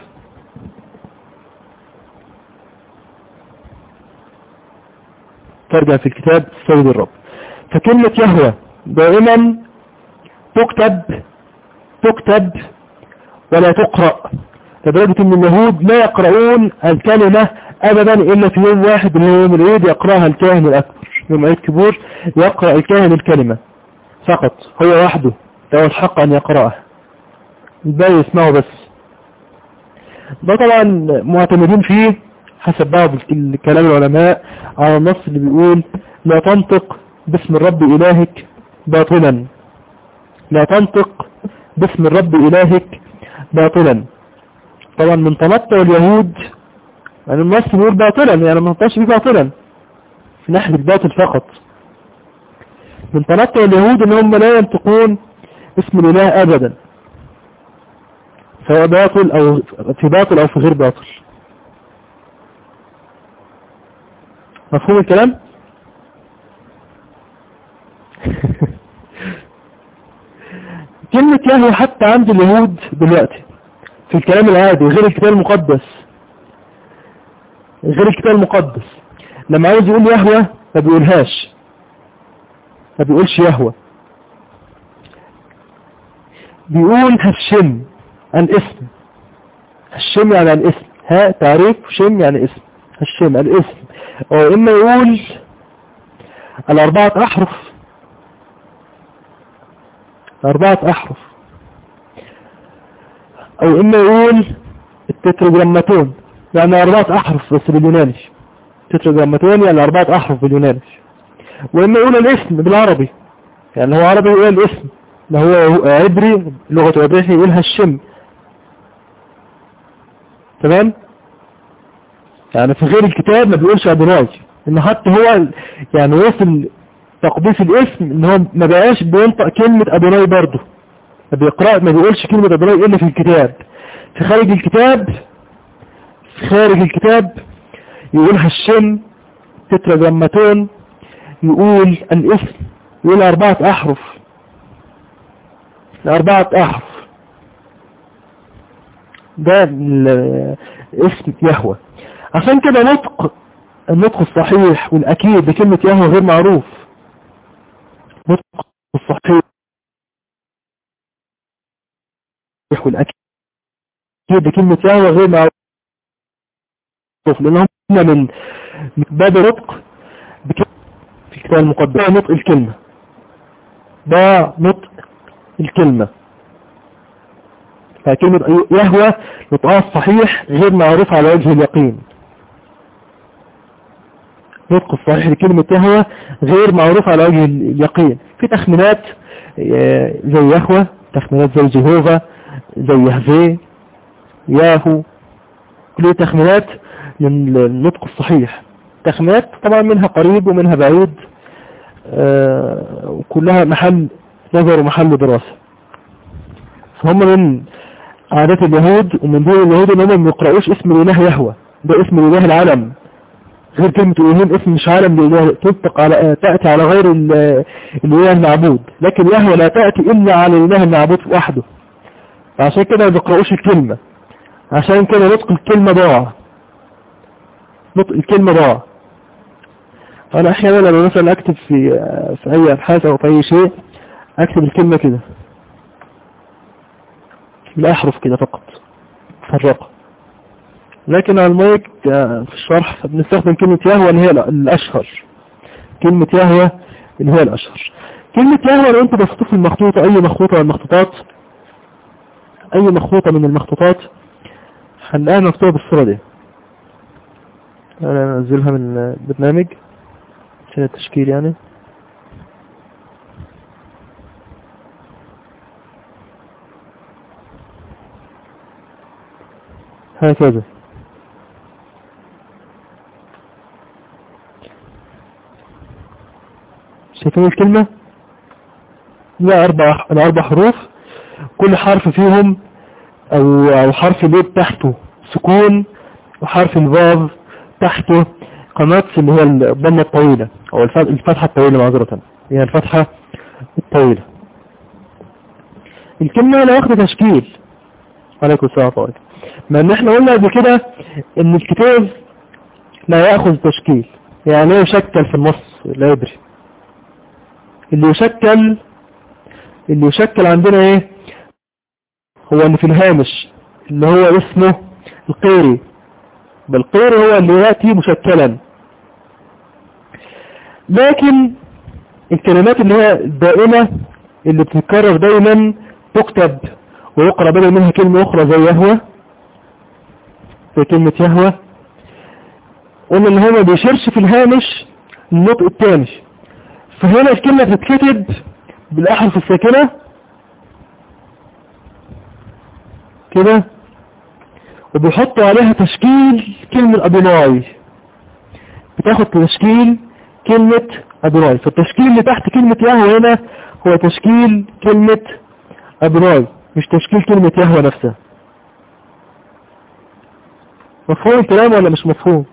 ترجم في الكتاب السيد الرب فكلمة يهوى دائما تكتب تكتب ولا تقرأ لدرجة ان اليهود لا يقرؤون الكلمة ابدا الا في يوم واحد اللي هو يوم العيد يقرأها الكاهن الاكبر يوم عيد كبور يقرأ الكاهن الكلمة فقط هو وحده له الحق ان يقرأها الباقي يسمعه بس ده طبعا معتمدين فيه حسب بعض كلام العلماء على النص اللي بيقول لا تنطق باسم الرب إلهك باطلا لا تنطق باسم الرب إلهك باطلا طبعا من تنطع اليهود يعني النص بيقول باطلا يعني ما تنطقش بيه باطلا في ناحية الباطل فقط من تنطع اليهود ان هم لا ينطقون اسم الاله ابدا سواء باطل او في باطل او في غير باطل مفهوم الكلام كلمة يهوى حتى عند اليهود دلوقتي في الكلام العادي غير الكتاب المقدس غير الكتاب المقدس لما عاوز يقول يهوى ما بيقولهاش ما بيقولش يهوى بيقول هشم الاسم هشم يعني الاسم ها تعريف شم يعني اسم هشم الاسم او اما يقول الاربعة احرف أربعة أحرف أو إما يقول التترجراماتون يعني أربعة أحرف بس باليوناني تترجراماتون يعني أربعة أحرف باليوناني وإما يقول الاسم بالعربي يعني هو عربي يقول الاسم ما هو عبري لغة عبرية يقولها الشم تمام يعني في غير الكتاب ما بيقولش أدراج إن حتى هو يعني وصل تقديس الاسم ان هو ما بقاش بينطق كلمة ادوناي برضه ما بيقرأ ما بيقولش كلمة ادوناي الا في الكتاب في خارج الكتاب في خارج الكتاب يقول هشم تترجمتون يقول الاسم يقول اربعة احرف اربعة احرف ده اسم يهوى عشان كده نطق النطق الصحيح والاكيد بكلمة يهوى غير معروف نطق الصحيح والأكيد بكلمة يهوى غير معروف لأنهم من باب نطق في الكتاب المقدس نطق الكلمة ده نطق الكلمة فكلمة يهوى نطقها الصحيح غير معروف على وجه اليقين نطق الصحيح لكلمة يهوى غير معروف على وجه اليقين في تخمينات زي يهوى تخمينات زي جهوفا زي يهفي ياهو كل تخمينات للنطق الصحيح تخمينات طبعا منها قريب ومنها بعيد وكلها محل نظر ومحل دراسة فهم من عادات اليهود ومن دون اليهود ان هم ما يقرأوش اسم الاله يهوى ده اسم الاله العالم غير كلمة الإلهين اسم مش عالم لإله تطلق على تأتي على غير الإله المعبود لكن يهوى لا تأتي إلا على الإله المعبود وحده عشان كده ما بيقرأوش الكلمة عشان كده نطق الكلمة ضاع نطق الكلمة ضاع أنا أحيانا لما مثلا أكتب في في أي أبحاث أو في أي شيء أكتب الكلمة كده بالأحرف كده فقط فرقة لكن على المايك آه، في الشرح بنستخدم كلمة يهوى اللي هي الأشهر كلمة يهوى اللي هي الأشهر كلمة يهوى لو انت بصيتوا في المخطوطة أي مخطوطة من المخطوطات أي مخطوطة من المخطوطات هنلاقيها مكتوبة بالصورة دي أنا أنزلها من البرنامج عشان التشكيل يعني هكذا شايفين الكلمة لا أربع أربع حروف كل حرف فيهم أو, أو حرف اليد تحته سكون وحرف الفاف تحته قناة اللي هي الضمة الطويلة أو الفتحة الطويلة معذرة هي الفتحة الطويلة الكلمة لا واخدة تشكيل عليكم السلام طويل ما ان احنا قلنا قبل كده ان الكتاب لا يأخذ تشكيل يعني يشكل في النص لا يدري اللي يشكل اللي يشكل عندنا ايه هو ان في الهامش اللي هو اسمه القيري بالقيري هو اللي يأتي مشكلا لكن الكلمات اللي هي الدائمة اللي بتتكرر دايما تكتب ويقرأ بدل منها كلمة أخرى زي يهوى زي كلمة يهوى قلنا ان هو ما بيشيرش في الهامش النطق الثاني فهنا الكلمة بتتكتب بالأحرف الساكنة كده وبيحطوا عليها تشكيل كلمة أدوناي بتاخد تشكيل كلمة أدوناي فالتشكيل اللي تحت كلمة يهوى هنا هو تشكيل كلمة أدوناي مش تشكيل كلمة يهوى نفسها مفهوم الكلام ولا مش مفهوم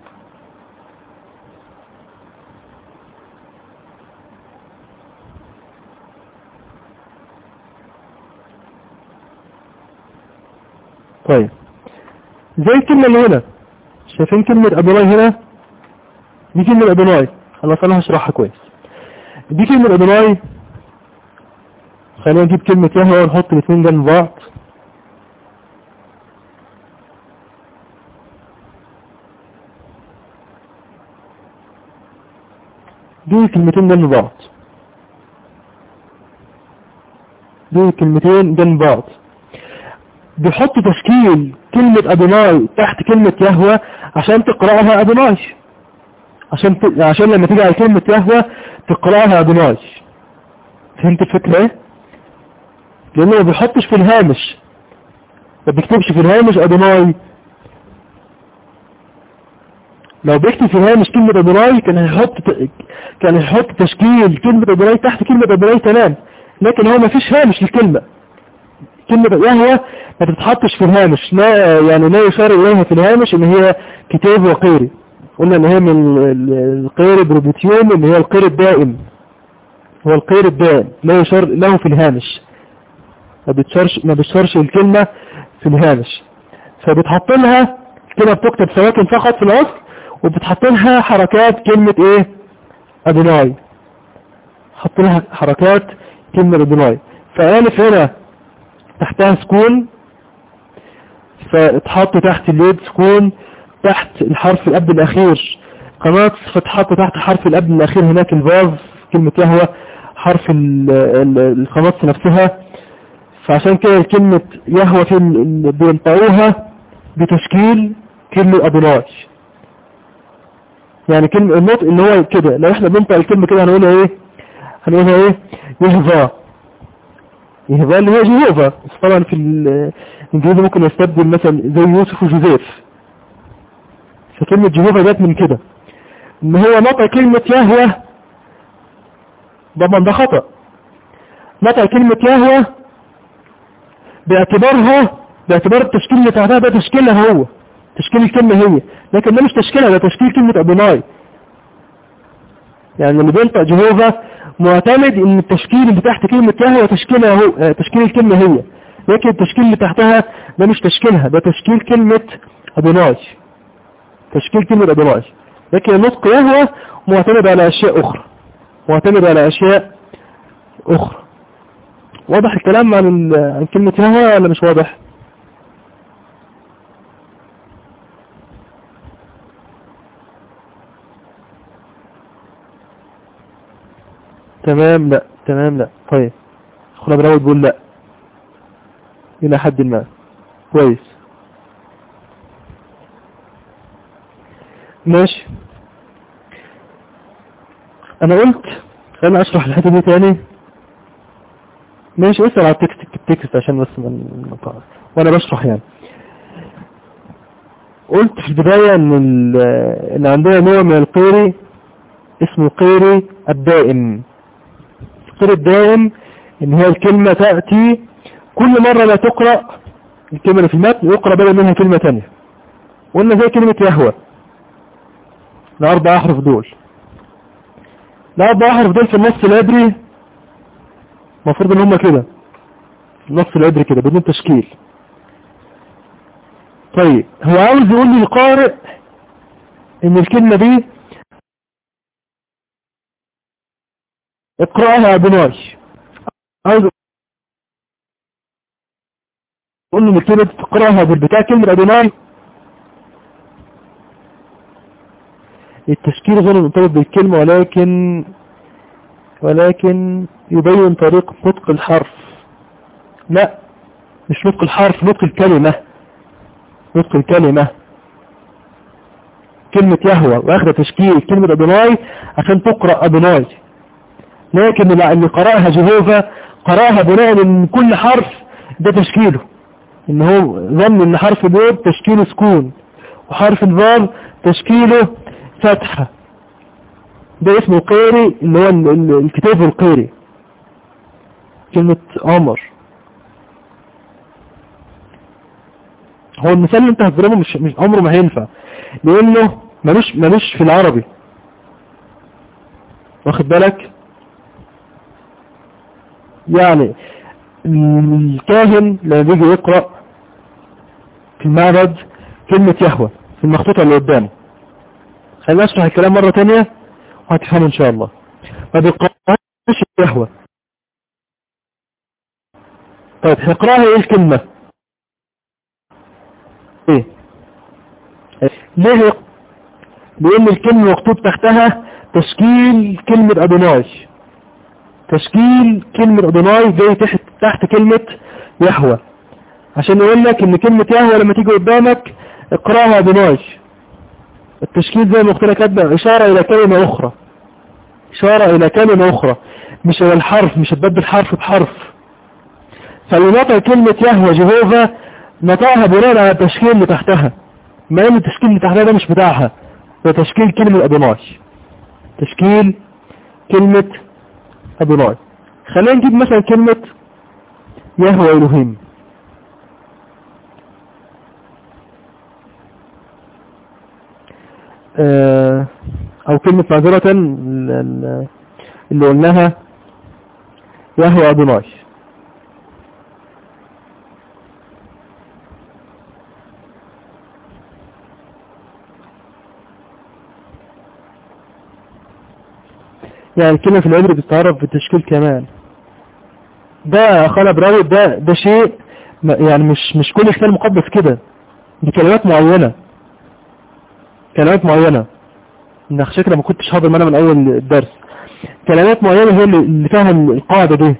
طيب زي الكلمة اللي هنا شايفين كلمة أدوناي هنا دي كلمة أدوناي خلاص أنا هشرحها كويس دي كلمة أدوناي خلينا نجيب كلمة يهوى ونحط الاثنين جنب بعض دي كلمتين جنب بعض دي كلمتين جنب بعض بيحط تشكيل كلمة أدوناي تحت كلمة يهوى عشان تقرأها أدوناي عشان ت... عشان لما تيجي على كلمة يهوى تقرأها أدوناي فهمت الفكرة ايه؟ لأنه ما بيحطش في الهامش ما بيكتبش في الهامش أدوناي لو بيكتب في الهامش كلمة أدوناي كان هيحط كان هيحط تشكيل كلمة أدوناي تحت كلمة أدوناي تمام لكن هو ما فيش هامش للكلمة كلمة يهوى ما تتحطش في الهامش لا يعني لا يشار إليها في الهامش إن هي كتاب وقيري قلنا إن هي من القير بروبيتيوم اللي هي القير الدائم هو القير الدائم لا يشار له في الهامش ما بتشارش ما بتشارش الكلمة في الهامش فبتحط لها كلمة بتكتب سواكن فقط في الأصل وبتحط لها حركات كلمة ايه أدوناي حط لها حركات كلمة أدوناي فألف هنا تحتها سكون فتحط تحت اليد سكون تحت الحرف الأب الأخير قناة فتحط تحت حرف الأب الأخير هناك الفاز كلمة يهوى حرف القناة نفسها فعشان كده كلمة يهوى في بينطقوها بتشكيل كلمة أدوناي يعني كلمة النطق اللي هو كده لو احنا بننطق الكلمة كده هنقولها ايه هنقولها ايه يهوى يهوى اللي هو جيهوفا بس طبعا في الانجليزي ممكن يستبدل مثلا زي يوسف وجوزيف فكلمة جيهوفا جت من كده ان هو نطق كلمة يهوى طبعا ده خطأ نطق كلمة يهوى باعتبارها باعتبار التشكيل اللي تحتها ده تشكيلها هو تشكيل الكلمة هي لكن ده مش تشكيلها ده تشكيل كلمة أدوناي يعني اللي بينطق جهوفا معتمد ان التشكيل اللي تحت كلمة يهوى تشكيلها هو تشكيل الكلمة هي لكن التشكيل اللي تحتها ده مش تشكيلها ده تشكيل كلمة أدوناي تشكيل كلمة أدوناي لكن النطق يهوى معتمد على أشياء أخرى معتمد على أشياء أخرى واضح الكلام عن, عن كلمة يهوى ولا مش واضح؟ واضح الكلام عن, عن كلمة يهوى ولا مش واضح الكلام عن كلمة يهوى ولا مش واضح الكلام عن كلمة يهوى ولا مش واضح الكلام عن كلمة يهوى ولا مش واضح الكلام عن كلمة يهوى ولا مش واضح تمام لا تمام لا طيب اخونا براوي بيقول لا الى حد ما كويس ماشي انا قلت خليني اشرح الحته دي تاني ماشي اسال على التكست التكست عشان بس من وانا بشرح يعني قلت في البداية ان, ان عندنا نوع من القيري اسمه القيري الدائم القيري الدائم ان هي الكلمة تأتي كل مرة لا تقرأ الكلمة اللي في المتن يقرأ بدل منها كلمة تانية قلنا زي كلمة يهوى الأربع أحرف دول الأربع أحرف دول في النص العبري المفروض ان هم كده النص العبري كده بدون تشكيل طيب هو عاوز يقول لي القارئ ان الكلمة دي اقرأها بناي عاوز يقول له ان الكلمة دي تقرأها بالبتاع كلمة ادوناي التشكيل غير مرتبط بالكلمة ولكن ولكن يبين طريق نطق الحرف لا مش نطق الحرف نطق الكلمة نطق الكلمة كلمة يهوى واخدة تشكيل كلمة أدوناي عشان تقرأ أدوناي لكن اللي قرأها جهوفا قرأها بناء ان كل حرف ده تشكيله ان هو ظن ان حرف الباب تشكيله سكون وحرف الباب تشكيله فتحة ده اسمه القيري اللي هو الكتاب القيري كلمة عمر هو المثال اللي انت هتضربه مش, مش عمره ما هينفع لانه ملوش ملوش في العربي واخد بالك يعني الكاهن لما بيجي يقرأ في المعبد كلمة يهوى في المخطوطة اللي قدامه خلينا نشرح الكلام مرة تانية وهتفهم ان شاء الله ما بيقرأش يهوى طيب هنقرأها ايه الكلمة ايه ليه لان الكلمة مكتوب تحتها تشكيل كلمة ادوناي تشكيل كلمة ادوناي جاي تحت, تحت كلمة يهوى عشان يقول لك ان كلمة يهوى لما تيجي قدامك اقراها ادوناي التشكيل زي ما قلت لك اشارة الى كلمة اخرى اشارة الى كلمة اخرى مش الى الحرف مش هتبدل حرف بحرف فلنطق كلمة يهوى جهوفا نطقها بناء على التشكيل اللي تحتها ما ان التشكيل اللي تحتها ده مش بتاعها ده تشكيل كلمة ادوناي تشكيل كلمة ادوناي خلينا نجيب مثلا كلمة يهوى الهيم او كلمة معذرة اللي قلناها يهوى ادوناي يعني الكلمة في العبر بتتعرف بالتشكيل كمان ده اخوانا براوي ده ده شيء يعني مش مش كل كتاب مقدس كده دي كلمات معينة كلمات معينة ان شكرا ما كنتش حاضر معانا من اول الدرس كلمات معينة هي اللي فيها القاعدة دي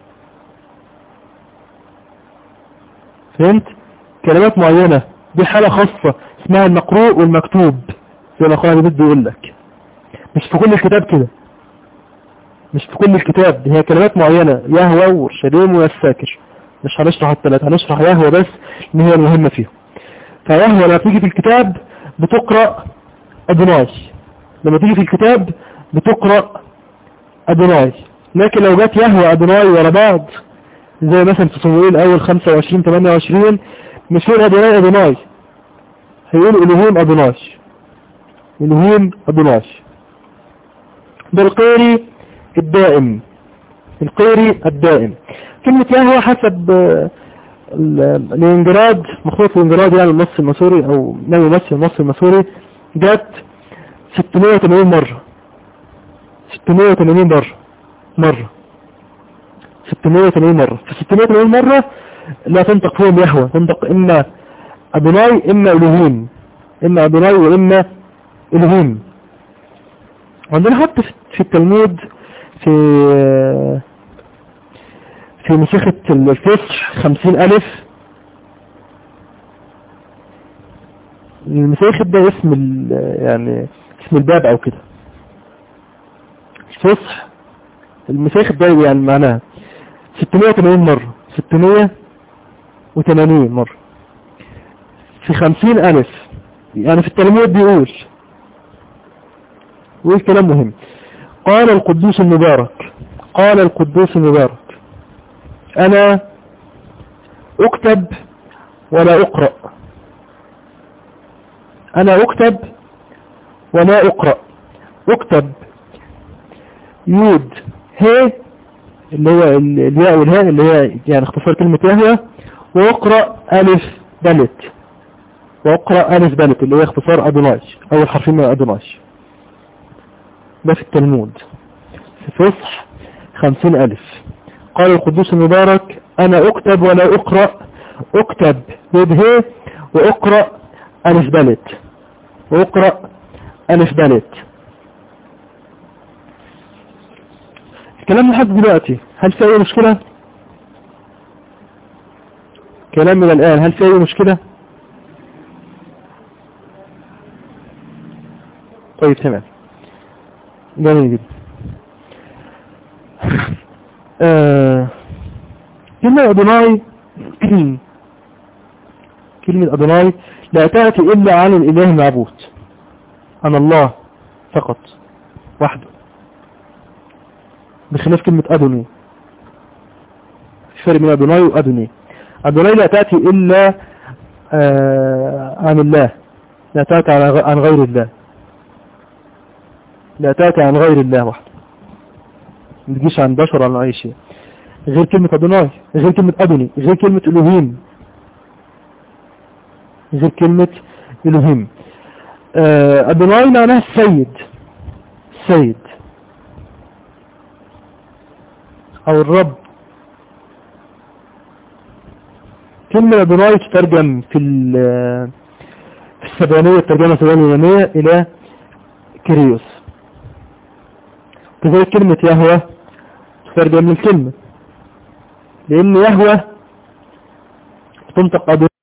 فهمت كلمات معينة دي حالة خاصة اسمها المقروء والمكتوب زي ما اخوانا بيقول بيقول لك مش في كل الكتاب كده مش في كل الكتاب دي هي كلمات معينة يهوى وشريم والساكر مش هنشرح الثلاثة هنشرح يهوى بس ان هي المهمة فيهم فيهوى لما تيجي في الكتاب بتقرأ أدناي لما تيجي في الكتاب بتقرأ أدناي لكن لو جت يهوى أدناي ورا بعض زي مثلا في صموئيل أول 25 28 مش هيقول أدناي أدناي هيقول إلهيم أدناي إلهيم أدناي ده القيري الدائم القيري الدائم كلمة يهوى حسب الانجراد مخطوط الانجراد يعني النص المسوري او ما يمثل النص المسوري جت 680 مرة 680 مرة مرة 680 مرة في 680 مرة لا تنطق فيهم يهوى تنطق اما ادوناي اما الهيم اما ادوناي واما الهيم عندنا حتى في التلمود في في مسيخة الفصح خمسين ألف المسيخة ده اسم يعني اسم الباب أو كده الفصح المسيخة ده يعني معناها 680 مرة 680 مرة في خمسين ألف يعني في التلميذ بيقول وإيه كلام مهم قال القدوس المبارك قال القدوس المبارك أنا أكتب ولا أقرأ أنا أكتب ولا أقرأ أكتب يود هي اللي هو الياء والهاء اللي هي يعني اختصار كلمة يهوى وأقرأ ألف بلت وأقرأ ألف بلت اللي هي اختصار أدوناي أول حرفين من أدوناي ده في التلمود في فصح خمسين ألف قال القدوس المبارك أنا أكتب ولا أقرأ أكتب يدهي وأقرأ ألف بلت وأقرأ ألف بلت الكلام لحد دلوقتي هل في أي مشكلة كلام من الآن هل في أي مشكلة طيب تمام جميل جدا آه. كلمة أدوناي كلمة أدوناي لا تأتي إلا عن الإله المعبود عن الله فقط وحده بخلاف كلمة أدوني في فرق بين أدوناي وأدوني أدوناي لا تأتي إلا آه عن الله لا تأتي عن غير الله لا تأتي عن غير الله وحده ما تجيش عن بشر ولا أي شيء غير كلمة أدوناي غير كلمة أدوني غير كلمة إلهيم غير كلمة إلهيم أدوناي معناها السيد السيد أو الرب كلمة أدوناي تترجم في في السبعينية الترجمة السبعينية إلى كريوس كذلك كلمة يهوى تترجم من الكلمة لأن يهوى تنطق أدوناي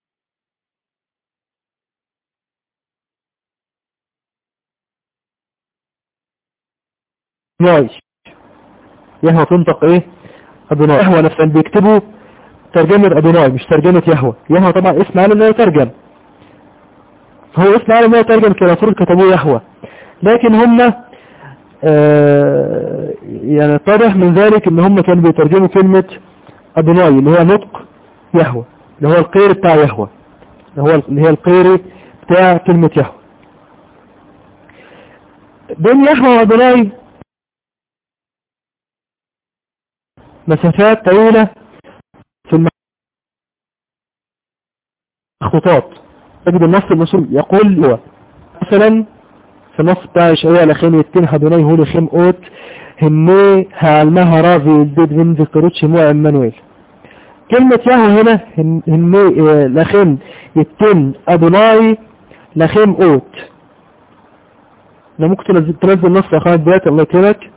ناي يهوى تنطق ايه ادوناي يهوى نفسه بيكتبوا ترجمة ادوناي مش ترجمة يهوى يهوى طبعا اسم عالم لا يترجم فهو اسم عالم لا يترجم كده المفروض كتبوه يهوى لكن هم آه يعني اتضح من ذلك ان هم كانوا بيترجموا كلمة ادوناي اللي هو نطق يهوى اللي هو القير بتاع يهوى اللي هو اللي هي القير بتاع كلمة يهوى بين يهوى وادوناي مسافات طويلة في المخطوطات تجد النص المسلم يقول هو مثلا في النص بتاع إشعياء لخين يتين هدوني هولي خيم أوت همي هالمها رافي البيت من ذكروتش مو عمانويل كلمة يهو هنا همي لخين يتين أدوناي لخيم أوت لو ممكن تنزل, تنزل نص يا خالد دلوقتي الله يكرمك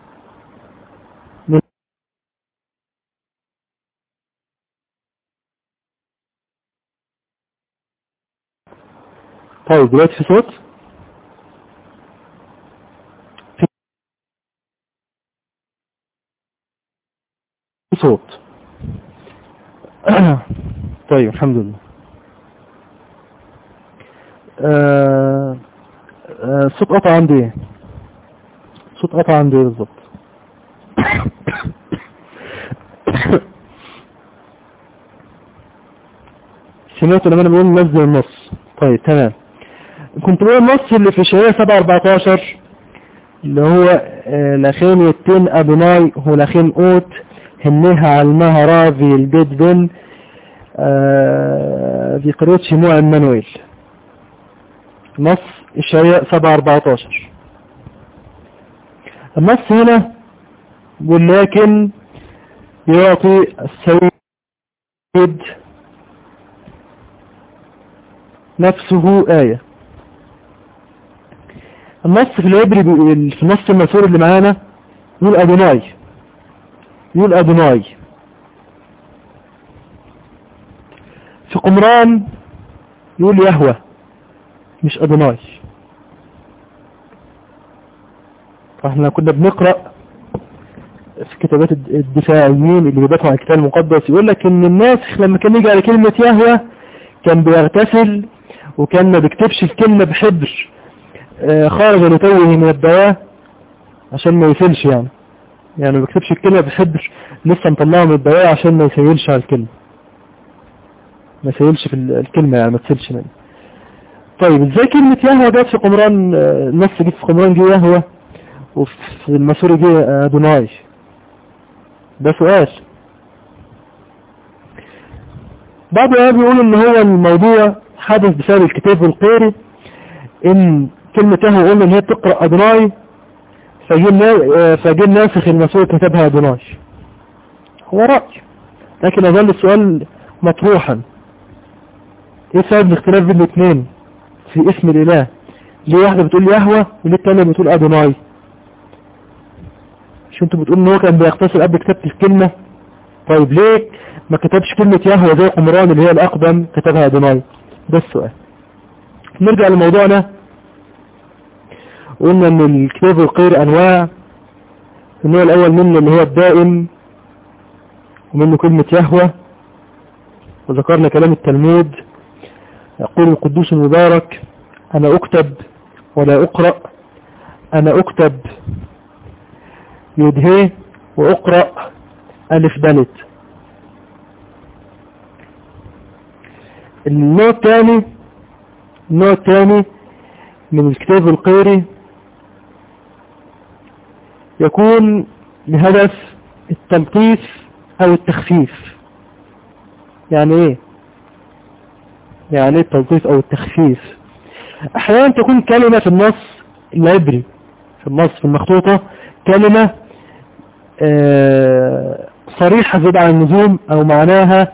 طيب دلوقتي في صوت في صوت طيب الحمد لله آه آه صوت قطع عندي ايه صوت قطع عندي ايه بالظبط سمعت لما انا بقول نزل النص طيب تمام كنت بقول النص اللي في شهية 7 14 اللي هو آه لخين يتين أبناي هو لخين أوت هنها علمها رافي البيت بن آه في قرية شموع المنويل نص الشهية 7 14 النص هنا ولكن يعطي السيد نفسه آية النص في العبري في النص المسور اللي معانا يقول أدوناي يقول أدوناي في قمران يقول يهوى مش أدوناي فاحنا كنا بنقرأ في كتابات الدفاعيين اللي بيدافعوا عن الكتاب المقدس يقول لك ان الناسخ لما كان يجي على كلمة يهوى كان بيغتسل وكان ما بيكتبش الكلمة بحبر آه، خارج لتوه من الدواء عشان ما يسيلش يعني يعني ما بيكتبش الكلمة بحبر لسه مطلعه من الدواء عشان ما يسيلش على الكلمة ما يسيلش في الكلمة يعني ما تسيلش منه طيب ازاي كلمة يهوى جت في قمران آه، النص جت في قمران جه يهوى وفي المسوري جه أدوناي ده سؤال بعض العلماء بيقول ان هو الموضوع حدث بسبب الكتاب والقيري ان كلمة يهوى قلنا ان هي بتقرأ أدوناي فجي الناسخ المسؤول كتبها أدوناي هو رأي لكن أظل السؤال مطروحا ايه سبب الاختلاف بين الاثنين في اسم الاله ليه واحدة بتقول يهوى وليه التانية بتقول أدوناي مش انتوا بتقول ان هو كان بيغتسل قبل كتابة الكلمة طيب ليه ما كتبش كلمة يهوى زي قمران اللي هي الأقدم كتبها أدوناي ده السؤال نرجع لموضوعنا قلنا ان الكتاب القير انواع النوع الاول منه اللي هو الدائم ومنه كلمة يهوى وذكرنا كلام التلمود يقول القدوس المبارك انا اكتب ولا اقرأ انا اكتب يدهي واقرأ الف دلت النوع الثاني النوع الثاني من الكتاب القيري يكون بهدف التلطيف او التخفيف يعني ايه يعني ايه التلطيف او التخفيف احيانا تكون كلمة في النص العبري في النص في المخطوطة كلمة آه صريحة زيادة عن اللزوم او معناها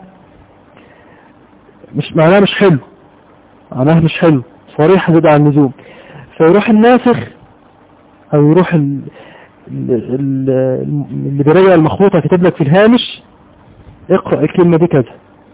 مش معناها مش حلو معناها مش حلو صريحة زيادة عن اللزوم فيروح الناسخ او يروح ال... اللي بيراجع المخطوطة كتب لك في الهامش اقرأ الكلمة دي كذا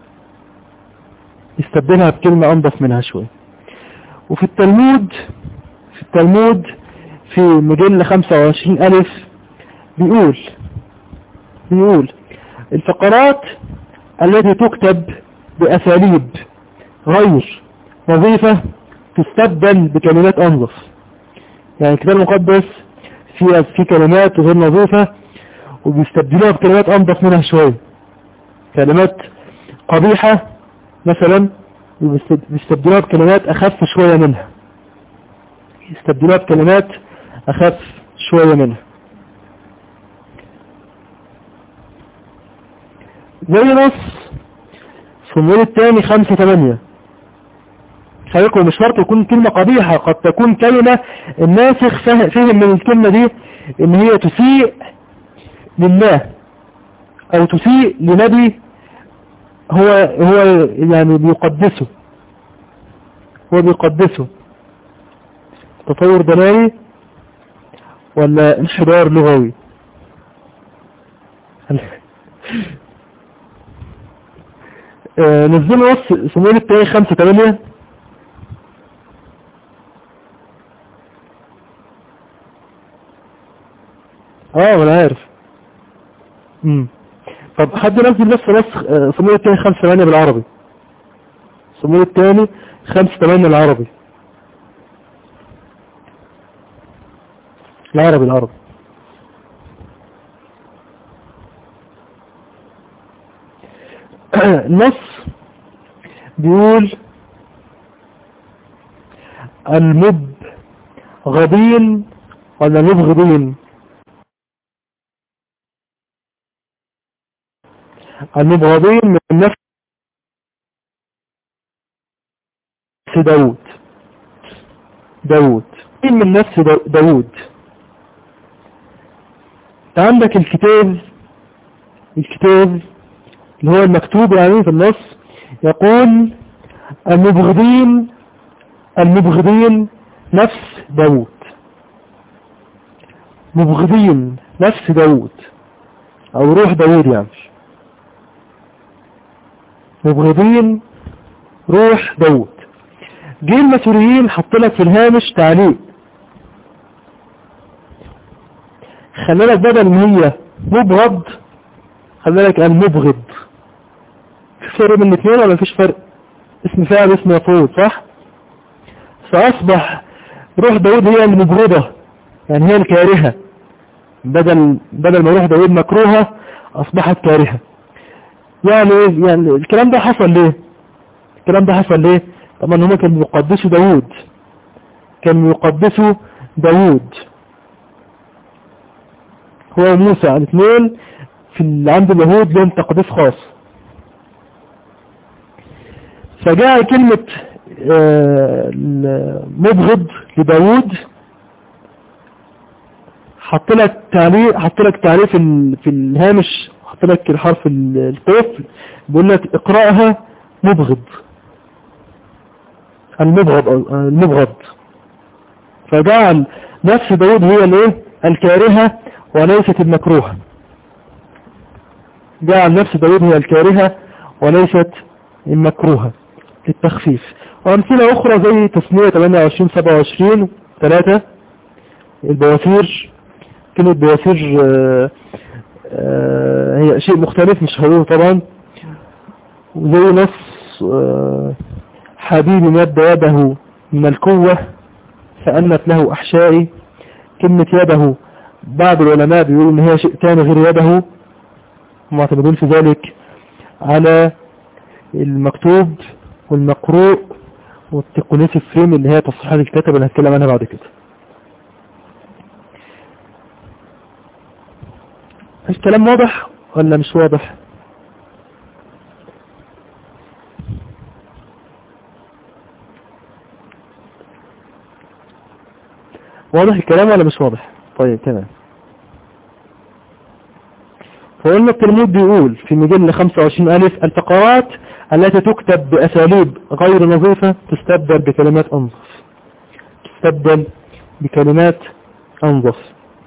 يستبدلها بكلمة انضف منها شوية وفي التلمود في التلمود في مجلة 25 ألف بيقول بيقول الفقرات التي تكتب بأساليب غير وظيفة تستبدل بكلمات أنظف يعني الكتاب المقدس فيها في كلمات غير نظيفة وبيستبدلوها بكلمات أنظف منها شوية كلمات قبيحة مثلا بيستبدلوها بكلمات أخف شوية منها يستبدلوها بكلمات أخف شوية منها زي نص في المول الثاني خمسة ثمانية خليكم مش شرط يكون كلمة قبيحة قد تكون كلمة الناسخ فهم من الكلمة دي ان هي تسيء لله او تسيء لنبي هو هو يعني بيقدسه هو بيقدسه تطور دلالي ولا انحدار لغوي نزلوا نص سمول التاني خمسة تمانية اه انا عارف امم طب حد نزل نفس نص سمول التاني خمسة تمانية بالعربي سمول التاني خمسة تمانية بالعربي العربي العربي النص بيقول المبغضين ولا المبغضين المبغضين من نفس داود داود من نفس داود عندك الكتاب الكتاب اللي هو المكتوب يعني في النص يقول المبغضين المبغضين نفس داود مبغضين نفس داود او روح داود يعني مبغضين روح داود جه المسؤوليين حط لك في الهامش تعليق خلي لك بدل ما هي مبغض خلي لك المبغض في فرق بين الاثنين ولا مفيش فرق اسم فاعل اسم مفعول صح فاصبح روح داود هي المبغضة يعني هي الكارهة بدل بدل ما روح داود مكروهة اصبحت كارهة يعني ايه يعني الكلام ده حصل ليه الكلام ده حصل ليه طبعا هم كانوا يقدسوا داود كانوا يقدسوا داود هو وموسى الاثنين في عند اليهود لهم تقديس خاص فجاء كلمة مبغض لداود حط لك تعليق حط لك تعريف في الهامش حط لك الحرف القاف بيقول لك اقرأها مبغض المبغض المبغض فجعل نفس داود هي الايه الكارهة وليست المكروهة جعل نفس داود هي الكارهة وليست المكروهة للتخفيف وأمثلة أخرى زي تسمية 28 27 3 البواسير كلمة بواسير آه آه هي شيء مختلف مش هقوله طبعا وزي نص آه حبيبي مد يده من القوة فأنت له أحشائي كلمة يده بعض العلماء بيقولوا ان هي شيء تاني غير يده معتمدون في ذلك على المكتوب والمقروء والتقنية فريم اللي هي تصحيحات الكتاب اللي هتكلم عنها بعد كده الكلام واضح ولا مش واضح واضح الكلام ولا مش واضح طيب تمام فقلنا التلميذ بيقول في مجلة 25 ألف الفقرات التي تكتب بأساليب غير نظيفة تستبدل بكلمات أنظف تستبدل بكلمات أنظف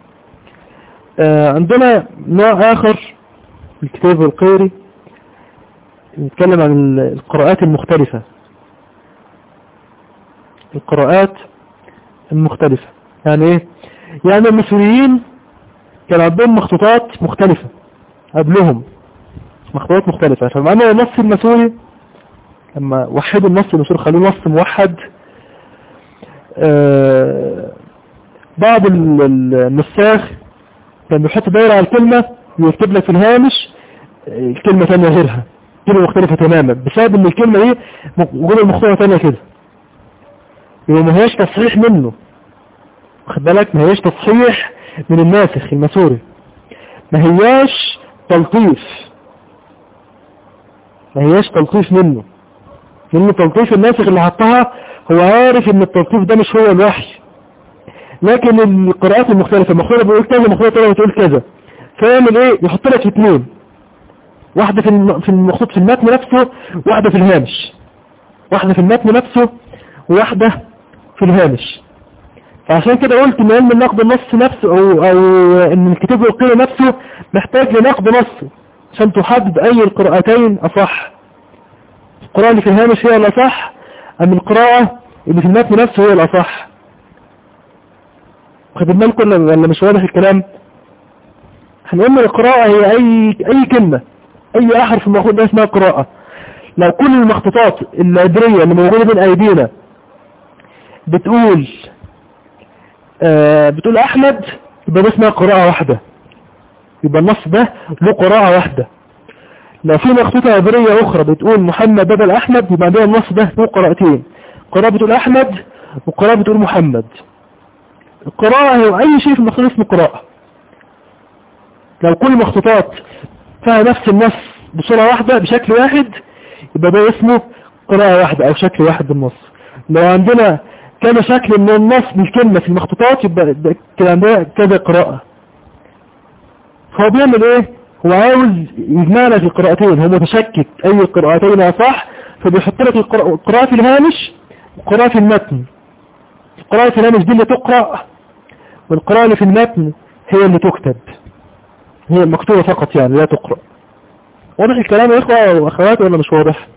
آه عندنا نوع آخر في الكتاب القيري يتكلم عن القراءات المختلفة القراءات المختلفة يعني ايه يعني المسؤوليين كان عندهم مخطوطات مختلفة قبلهم مخطوطات مختلفة فمعنى النص المسؤولي لما وحدوا النص المسؤولي خلوه نص موحد آه بعض النساخ كان بيحط دايرة على الكلمة ويكتب لك في الهامش الكلمة ثانية غيرها كلمة مختلفة تماما بسبب ان الكلمة دي وجود المخطوطة ثانية كده يبقى ما هياش تصحيح منه واخد بالك ما هياش تصحيح من الناسخ المسوري ما هياش تلطيف ما هياش تلطيف منه لان تلطيف الناسخ اللي حطها هو عارف ان التلطيف ده مش هو الوحي لكن القراءات المختلفة مخطوطة بيقول كذا مخطوطة تانية بتقول كذا فيعمل ايه يحط لك اثنين واحدة في في المخطوط في المتن نفسه واحدة في الهامش واحدة في المتن نفسه وواحدة في الهامش فعشان كده قلت ان علم النقد النص نفسه او, أو ان الكتاب القيمة نفسه محتاج لنقد نصه عشان تحدد اي القراءتين اصح القراءة اللي في الهامش هي الاصح ام القراءة اللي في المتن نفسه هي الاصح واخد بالكم ولا مش واضح الكلام هنقول القراءة هي اي اي كلمة اي احرف المخطوط ده اسمها قراءة لو كل المخطوطات العبرية اللي موجودة بين ايدينا بتقول آه بتقول احمد يبقى ده اسمها قراءة واحدة يبقى النص ده له قراءة واحدة لو في مخطوطة عبرية اخرى بتقول محمد بدل احمد يبقى ده النص ده له قراءتين قراءة بتقول احمد وقراءة بتقول محمد القراءة هو اي شيء في المخطوط اسمه قراءة لو كل مخطوطات فيها نفس النص بصورة واحدة بشكل واحد يبقى ده اسمه قراءة واحدة او شكل واحد بالنص لو عندنا كذا شكل من النص بالكلمة في المخطوطات يبقى كده عندنا كذا قراءة فهو بيعمل ايه هو عاوز يجمع لك القراءتين هو متشكك اي القراءتين صح فبيحط لك القراءة في الهامش والقراءة في المتن القراءة في الهامش دي اللي تقرأ والقراءة اللي في المتن هي اللي تكتب هي المكتوبة فقط يعني لا تقرأ واضح الكلام يا اخوة واخوات ولا مش واضح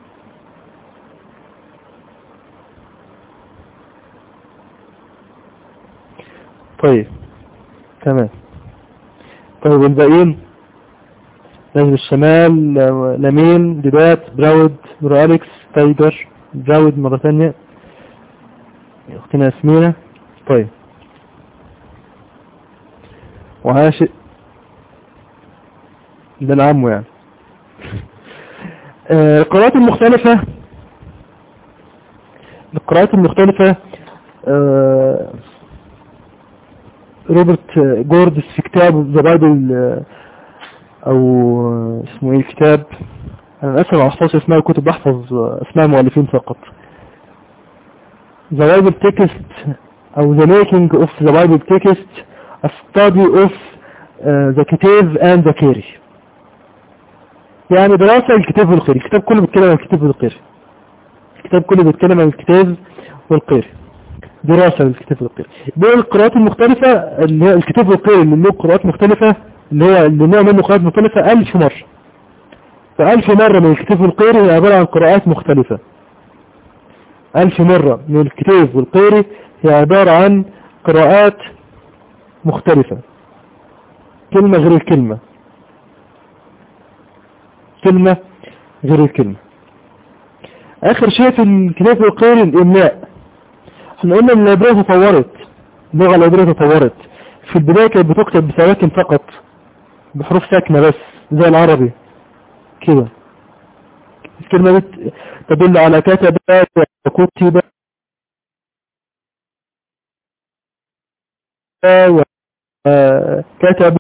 طيب تمام طيب الباقيين نجم الشمال لامين ديبات براود برو أليكس تايجر براود مرة ثانية أختنا ياسمينة طيب وعاشق ده العم يعني آه، القراءات المختلفة القراءات المختلفة آه، روبرت جوردس في كتاب ذا بايبل او اسمه ايه الكتاب انا اسف ما احفظش اسماء الكتب بحفظ اسماء المؤلفين فقط The Bible Text او The Making of the Bible Text a study of uh, the كتاب and the كيري يعني دراسة الكتاب والقيري الكتاب كله بيتكلم عن الكتاب والقيري الكتاب كله بيتكلم عن الكتاب والقيري دراسة للكتاب والقيري دول القراءات المختلفة اللي هي الكتاب والقيري اللي له قراءات مختلفة اللي هو اللي نوع منه قراءات مختلفة ألف مرة فألف مرة من الكتاب والقيري هي عبارة عن قراءات مختلفة ألف مرة من الكتاب والقيري هي عبارة عن قراءات مختلفة كلمة غير الكلمة كلمة غير الكلمة آخر شيء في الكتاب والقيري الإملاء احنا قلنا ان العبرية تطورت اللغة العبرية تطورت في البداية كانت بتكتب بسواكن فقط بحروف ساكنة بس زي العربي كده الكلمة دي تدل على كتب وكتب وكتب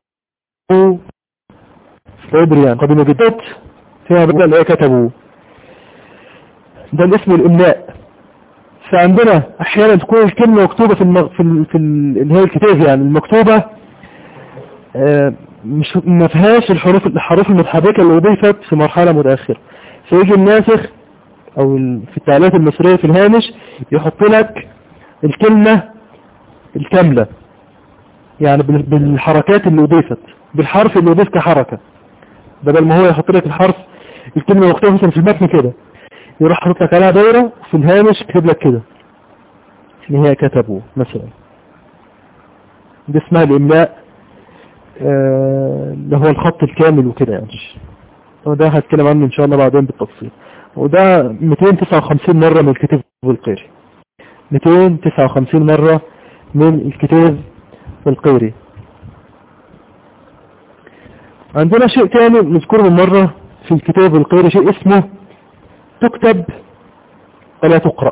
عبريان قديمة جدا فيها بدل ايه كتبوا ده الاسم الاملاء فعندنا احيانا تكون الكلمة مكتوبة في المغ... في, ال... في ال... اللي هي الكتاب يعني المكتوبة آه مش ما فيهاش الحروف الحروف المتحركة اللي اضيفت في مرحلة متأخرة فيجي الناسخ او ال... في التعليمات المصرية في الهامش يحط لك الكلمة الكاملة يعني بال... بالحركات اللي اضيفت بالحرف اللي اضيف كحركة بدل ما هو يحط لك الحرف الكلمة مكتوبة مثلا في المتن كده يروح حاطط لك عليها دايرة في الهامش يكتب لك كده اللي هي كتبوا مثلا دي اسمها الإملاء اللي هو الخط الكامل وكده يعني وده هتكلم عنه إن شاء الله بعدين بالتفصيل وده 259 مرة من الكتاب القيري 259 مرة من الكتاب القيري عندنا شيء تاني نذكره من مرة في الكتاب القيري شيء اسمه تكتب ولا تقرأ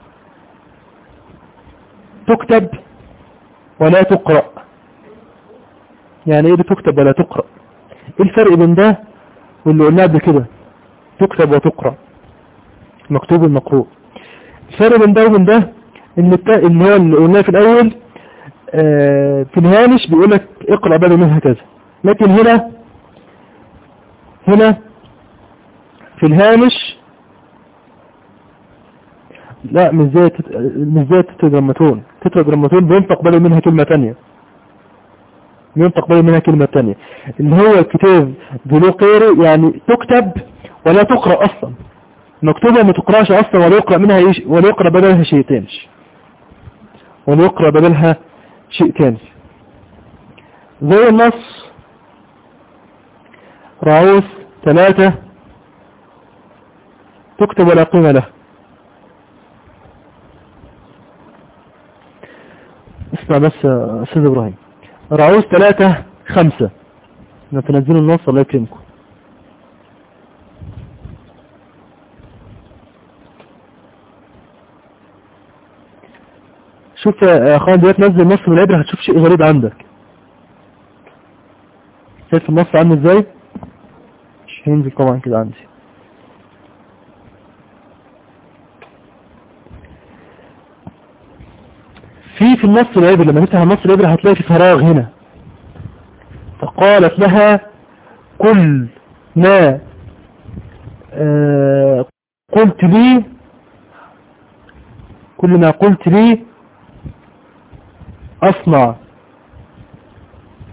تكتب ولا تقرأ يعني ايه بتكتب ولا تقرأ ايه الفرق بين ده واللي قلناه قبل كده تكتب وتقرأ مكتوب والمقروء الفرق بين ده وبين ده ان التا... اللي هو اللي قلناه في الاول آه في الهامش بيقول لك اقرأ بدل منها كذا لكن هنا هنا في الهامش لا مش زي تت... مش زي تتجرمتون تتجرمتون بينطق بدل منها كلمة تانية بينطق بدل منها كلمة تانية اللي هو الكتاب بلو قيري يعني تكتب ولا تقرأ اصلا مكتوبة ما تقرأش اصلا ولا يقرأ منها يش... ولا يقرأ بدلها شيء تاني ولا يقرأ بدلها شيء تاني زي النص رعوس ثلاثة تكتب ولا قيمة له اسمع بس استاذ ابراهيم رعوز ثلاثة خمسة تنزلوا النص الله يكرمكم شوف يا اخوان دلوقتي نزل نص من العبرة هتشوف شيء غريب عندك شايف النص عامل ازاي مش هينزل طبعا كده عندي في في النص العبر لما نفتح النص العبر هتلاقي في فراغ هنا فقالت لها كل ما آه قلت لي كل ما قلت لي أصنع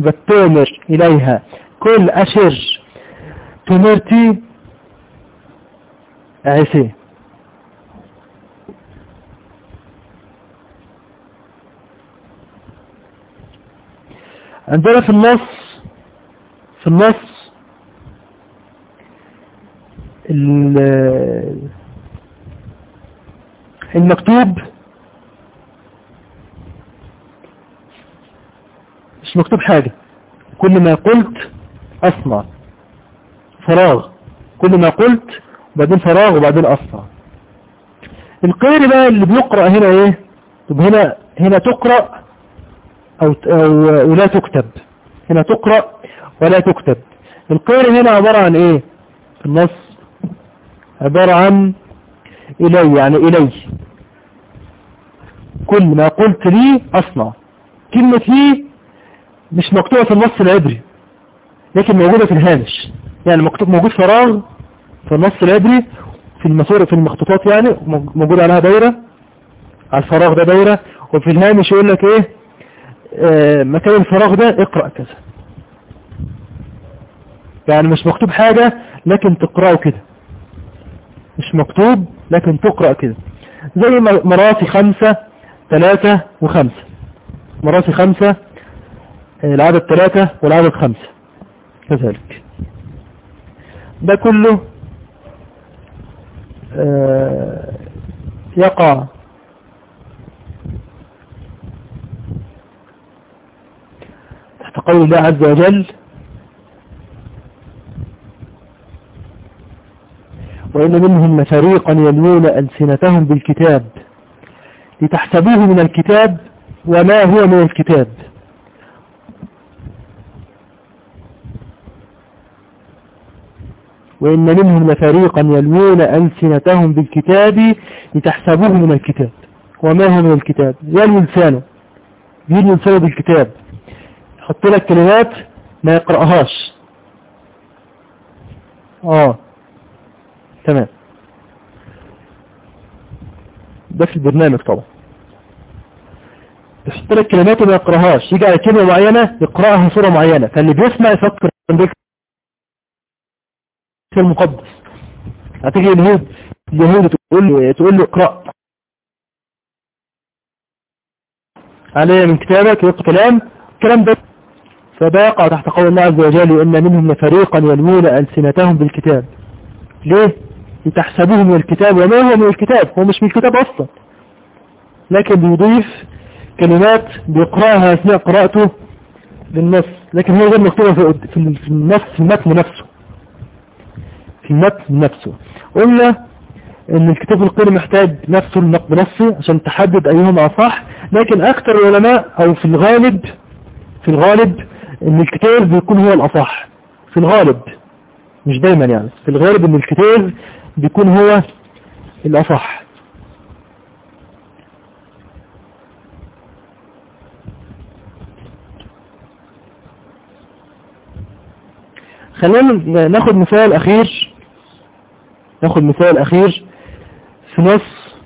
والتومر إليها كل أشر تمرتي عيسي عندنا في النص في النص المكتوب مش مكتوب حاجة كل ما قلت أصنع فراغ كل ما قلت وبعدين فراغ وبعدين أصنع القير بقى اللي بيقرأ هنا ايه طب هنا هنا تقرأ أو, أو ولا تكتب هنا تقرأ ولا تكتب القير هنا عبارة عن ايه في النص عبارة عن إلي يعني إلي كل ما قلت لي أصنع كلمة لي مش مكتوبة في النص العبري لكن موجودة في الهامش يعني مكتوب موجود فراغ في النص العبري في المسور في المخطوطات يعني موجود عليها دايرة على الفراغ ده دايرة وفي الهامش يقول لك ايه آه مكان الفراغ ده اقرأ كذا يعني مش مكتوب حاجة لكن تقرأه كده مش مكتوب لكن تقرأ كده زي مراسي خمسة ثلاثة وخمسة مراسي خمسة العدد ثلاثة والعدد خمسة كذلك ده كله يقع تحت قول الله عز وجل وإن منهم فريقا يلوون ألسنتهم بالكتاب لتحسبوه من الكتاب وما هو من الكتاب وإن منهم لفريقا يلوون ألسنتهم بالكتاب لتحسبوه من الكتاب وما هو من الكتاب يلوي لسانه يلوي لسانه بالكتاب يحط لك كلمات ما يقرأهاش اه تمام ده في البرنامج طبعا يحط لك كلمات ما يقرأهاش يجي على كلمة معينة يقرأها صورة معينة فاللي بيسمع يفكر المقدس هتيجي اليهود اليهود تقول له تقول له اقرا عليه من كتابك يقرأ كلام الكلام ده فده يقع تحت قول الله عز وجل إن منهم لفريقا يلمون ألسنتهم بالكتاب ليه؟ لتحسبوه من الكتاب وما هو من الكتاب هو مش من الكتاب أصلا لكن بيضيف كلمات بيقرأها أثناء قراءته للنص لكن هو غير مكتوبة في النص في المتن نفسه في المتن نفسه قلنا ان الكتاب القير محتاج نفسه النقد نفسه عشان تحدد ايهما اصح لكن اكثر العلماء او في الغالب في الغالب ان الكتاب بيكون هو الاصح في الغالب مش دايما يعني في الغالب ان الكتاب بيكون هو الاصح خلينا ناخد مثال اخير ناخد مثال اخير في نص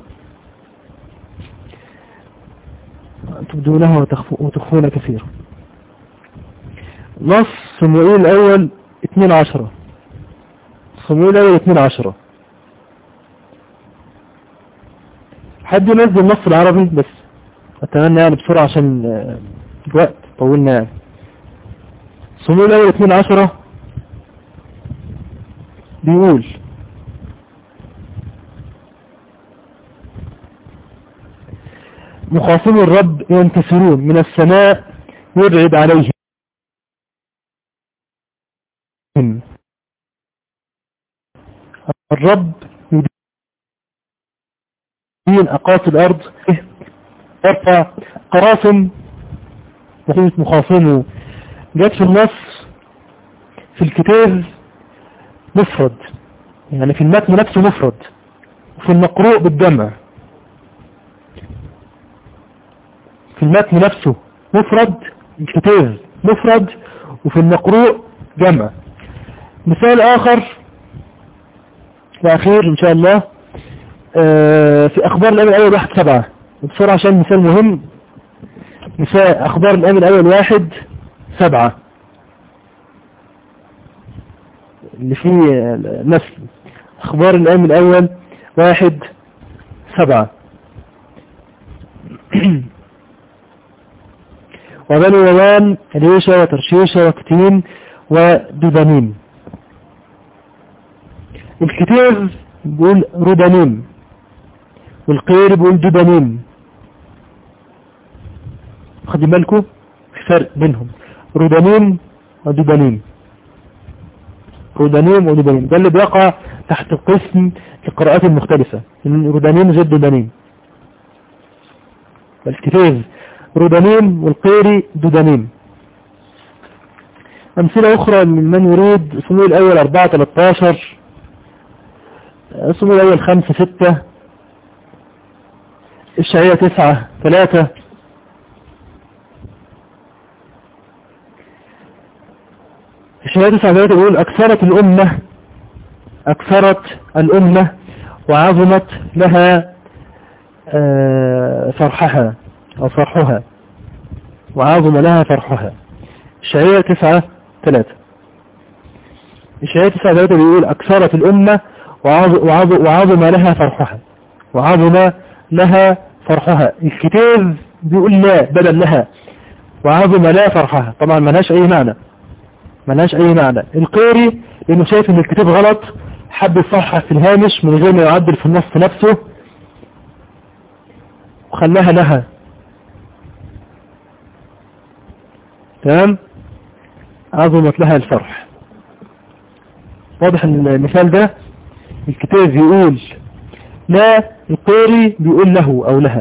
تبدونه وتخفون كثيرا نص صموئيل الاول 2 عشرة صموئيل الاول 2 عشرة حد ينزل النص العربي بس اتمنى يعني بسرعة عشان الوقت طولنا يعني صموئيل الاول 2 عشرة بيقول مخاصم الرب ينتصرون من السماء يبعد عليهم الرب يدين أقاصي الأرض يرفع قراسم وقيمة مخاصمه جات في النص في الكتاب مفرد يعني في المتن نفسه مفرد وفي المقروء بالجمع في المتن نفسه مفرد الكتاب مفرد وفي المقروء جمع مثال آخر وأخير إن شاء الله في أخبار الأمن الأول واحد سبعة بسرعة عشان مثال مهم مثال أخبار الأمن الأول واحد سبعة اللي فيه نسل اخبار الام الاول واحد سبعة وبنو يوان ريشة وترشيشة وكتين ودبانين الكتاب بيقول رودانين والقير بيقول دبانين خدي بالكم في فرق بينهم رودانين ودبانين رودانين ودبانين ده اللي بيقع تحت قسم القراءات المختلفة رودانين غير دبانين الكتاب رودانين والقيري دودانين أمثلة أخرى من يريد صموي الأول 4 13 صموي الأول 5 6 الشعية 9 3 الشعية 9 3 يقول أكثرت الأمة أكثرت الأمة وعظمت لها فرحها أو فرحها وعظم لها فرحها الشعية تسعة ثلاثة الشعية تسعة ثلاثة بيقول أكثرت الأمة وعظم لها فرحها وعظم لها فرحها الكتاب بيقول لا بدل لها وعظم لها فرحها طبعا ملهاش أي معنى ملهاش أي معنى القيري لأنه شايف أن الكتاب غلط حب يصحح في الهامش من غير ما يعدل في النص نفسه وخلاها لها تمام عظمت لها الفرح واضح ان المثال ده الكتاب يقول لا القاري بيقول له او لها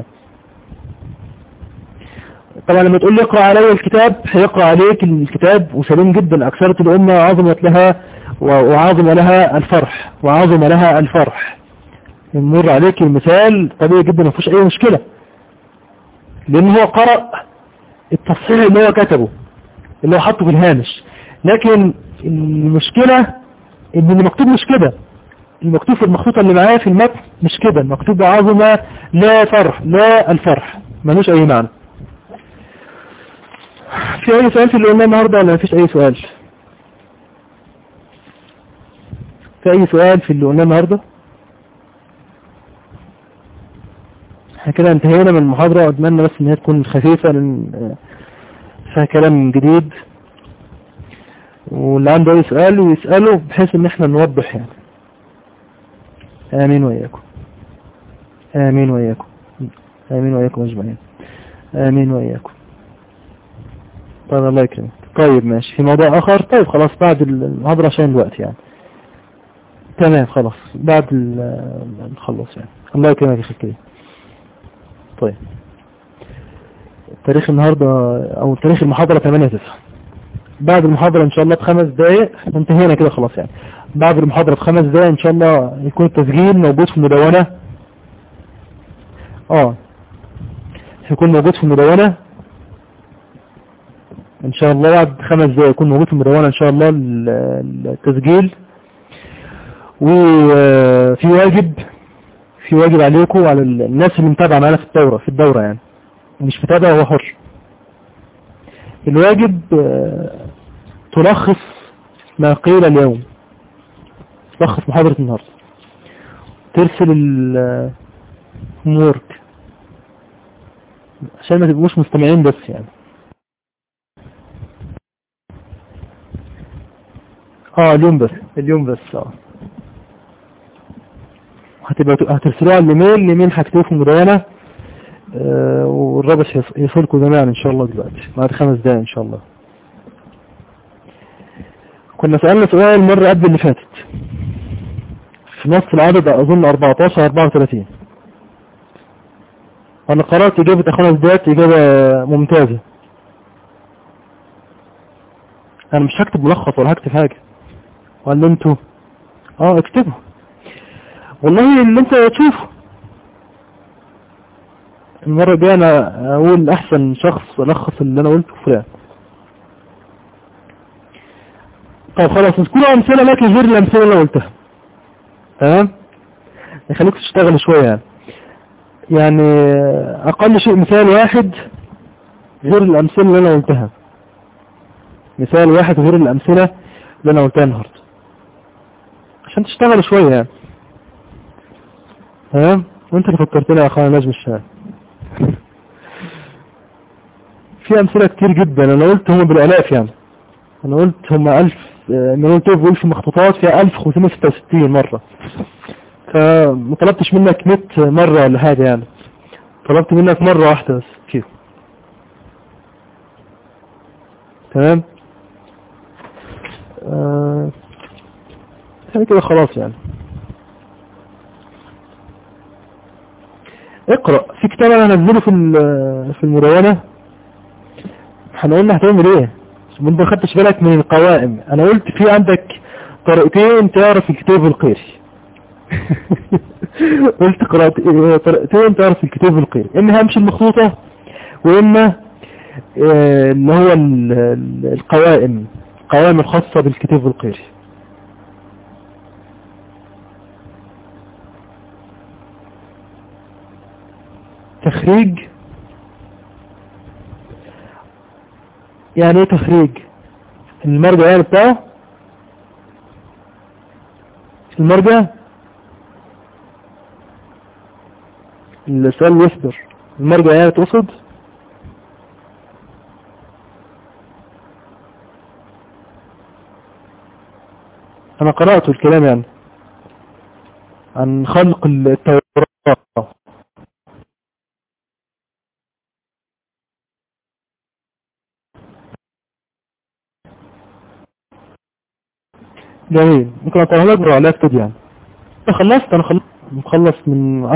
طبعا لما تقول لي اقرأ علي الكتاب هيقرأ عليك الكتاب وسليم جدا اكثرت الامة وعظمت لها وعظم لها الفرح وعظم لها الفرح يمر عليك المثال طبيعي جدا ما فيش اي مشكلة لان هو قرأ التصحيح اللي هو كتبه اللي هو حطه في الهامش لكن المشكلة ان اللي مكتوب مش كده المكتوب في المخطوطة اللي معاه في المتن مش كده المكتوب عظمة لا فرح لا الفرح ملوش اي معنى في اي سؤال في اللي قلناه النهاردة ولا مفيش اي سؤال في اي سؤال في اللي قلناه النهاردة احنا كده انتهينا من المحاضرة واتمنى بس ان هي تكون خفيفة لان فيها كلام جديد واللي عنده اي سؤال ويسأله بحيث ان احنا نوضح يعني امين وإياكم امين وإياكم امين وإياكم اجمعين امين وإياكم طيب الله يكرمك طيب ماشي في موضوع اخر طيب خلاص بعد المحاضرة عشان الوقت يعني تمام خلاص بعد نخلص يعني الله يكرمك يا اخي طيب تاريخ النهاردة او تاريخ المحاضرة 8 9 بعد المحاضرة ان شاء الله بخمس دقايق انتهينا كده خلاص يعني بعد المحاضرة بخمس دقايق ان شاء الله يكون التسجيل موجود في المدونة اه يكون موجود في المدونة ان شاء الله بعد خمس دقايق يكون موجود في المدونة ان شاء الله التسجيل وفي واجب في واجب عليكم وعلى الناس اللي متابعة معانا في الدورة في الدورة يعني مش متابع هو حر الواجب تلخص ما قيل اليوم تلخص محاضرة النهاردة ترسل الهومورك عشان ما تبقوش مستمعين بس يعني اه اليوم بس اليوم بس اه هتبقى هترسلوها على الايميل الايميل هكتبه في المدونة آه والرابط يصلكم جميعا ان شاء الله دلوقتي بعد خمس دقايق ان شاء الله كنا سألنا سؤال المرة قبل اللي فاتت في نص العدد اظن 14 34 انا قرأت اجابة اخونا الزيات اجابة ممتازة انا مش هكتب ملخص ولا هكتب حاجة ولا انتوا اه اكتبوا والله اللي انت تشوفه المرة الجاية انا اقول احسن شخص الخص اللي انا قلته فلان طب خلاص اذكروا امثلة لكن غير الامثلة اللي انا قلتها تمام يخليكم تشتغلوا شوية يعني يعني اقل شيء مثال واحد غير الامثلة اللي انا قلتها مثال واحد غير الامثلة اللي انا قلتها النهاردة عشان تشتغل شوية يعني تمام وانت اللي فكرتنا يا اخوانا نجم الشمال في امثلة كتير جدا انا قلت هم بالالاف يعني انا قلت هم الف انا قلت بقول في مخطوطات فيها 1566 مرة فما طلبتش منك 100 مرة ولا حاجة يعني طلبت منك مرة واحدة بس كده تمام آه يعني كده خلاص يعني اقرأ في كتاب انا هنزله في في المدونة احنا قلنا هتعمل ايه بس انت ما خدتش بالك من القوائم انا قلت في عندك طريقتين تعرف الكتاب القيري قلت قرأت طريقتين تعرف الكتاب القيري اما همشي المخطوطة واما اللي هو القوائم القوائم الخاصة بالكتاب القيري تخريج يعني ايه تخريج المرجع يعني بتاعه المرجع السؤال يصدر المرجع يعني تقصد انا قرأت الكلام يعني عن خلق التوراة جميل ممكن اطلع لك على كتب يعني خلصت انا خلصت مخلص من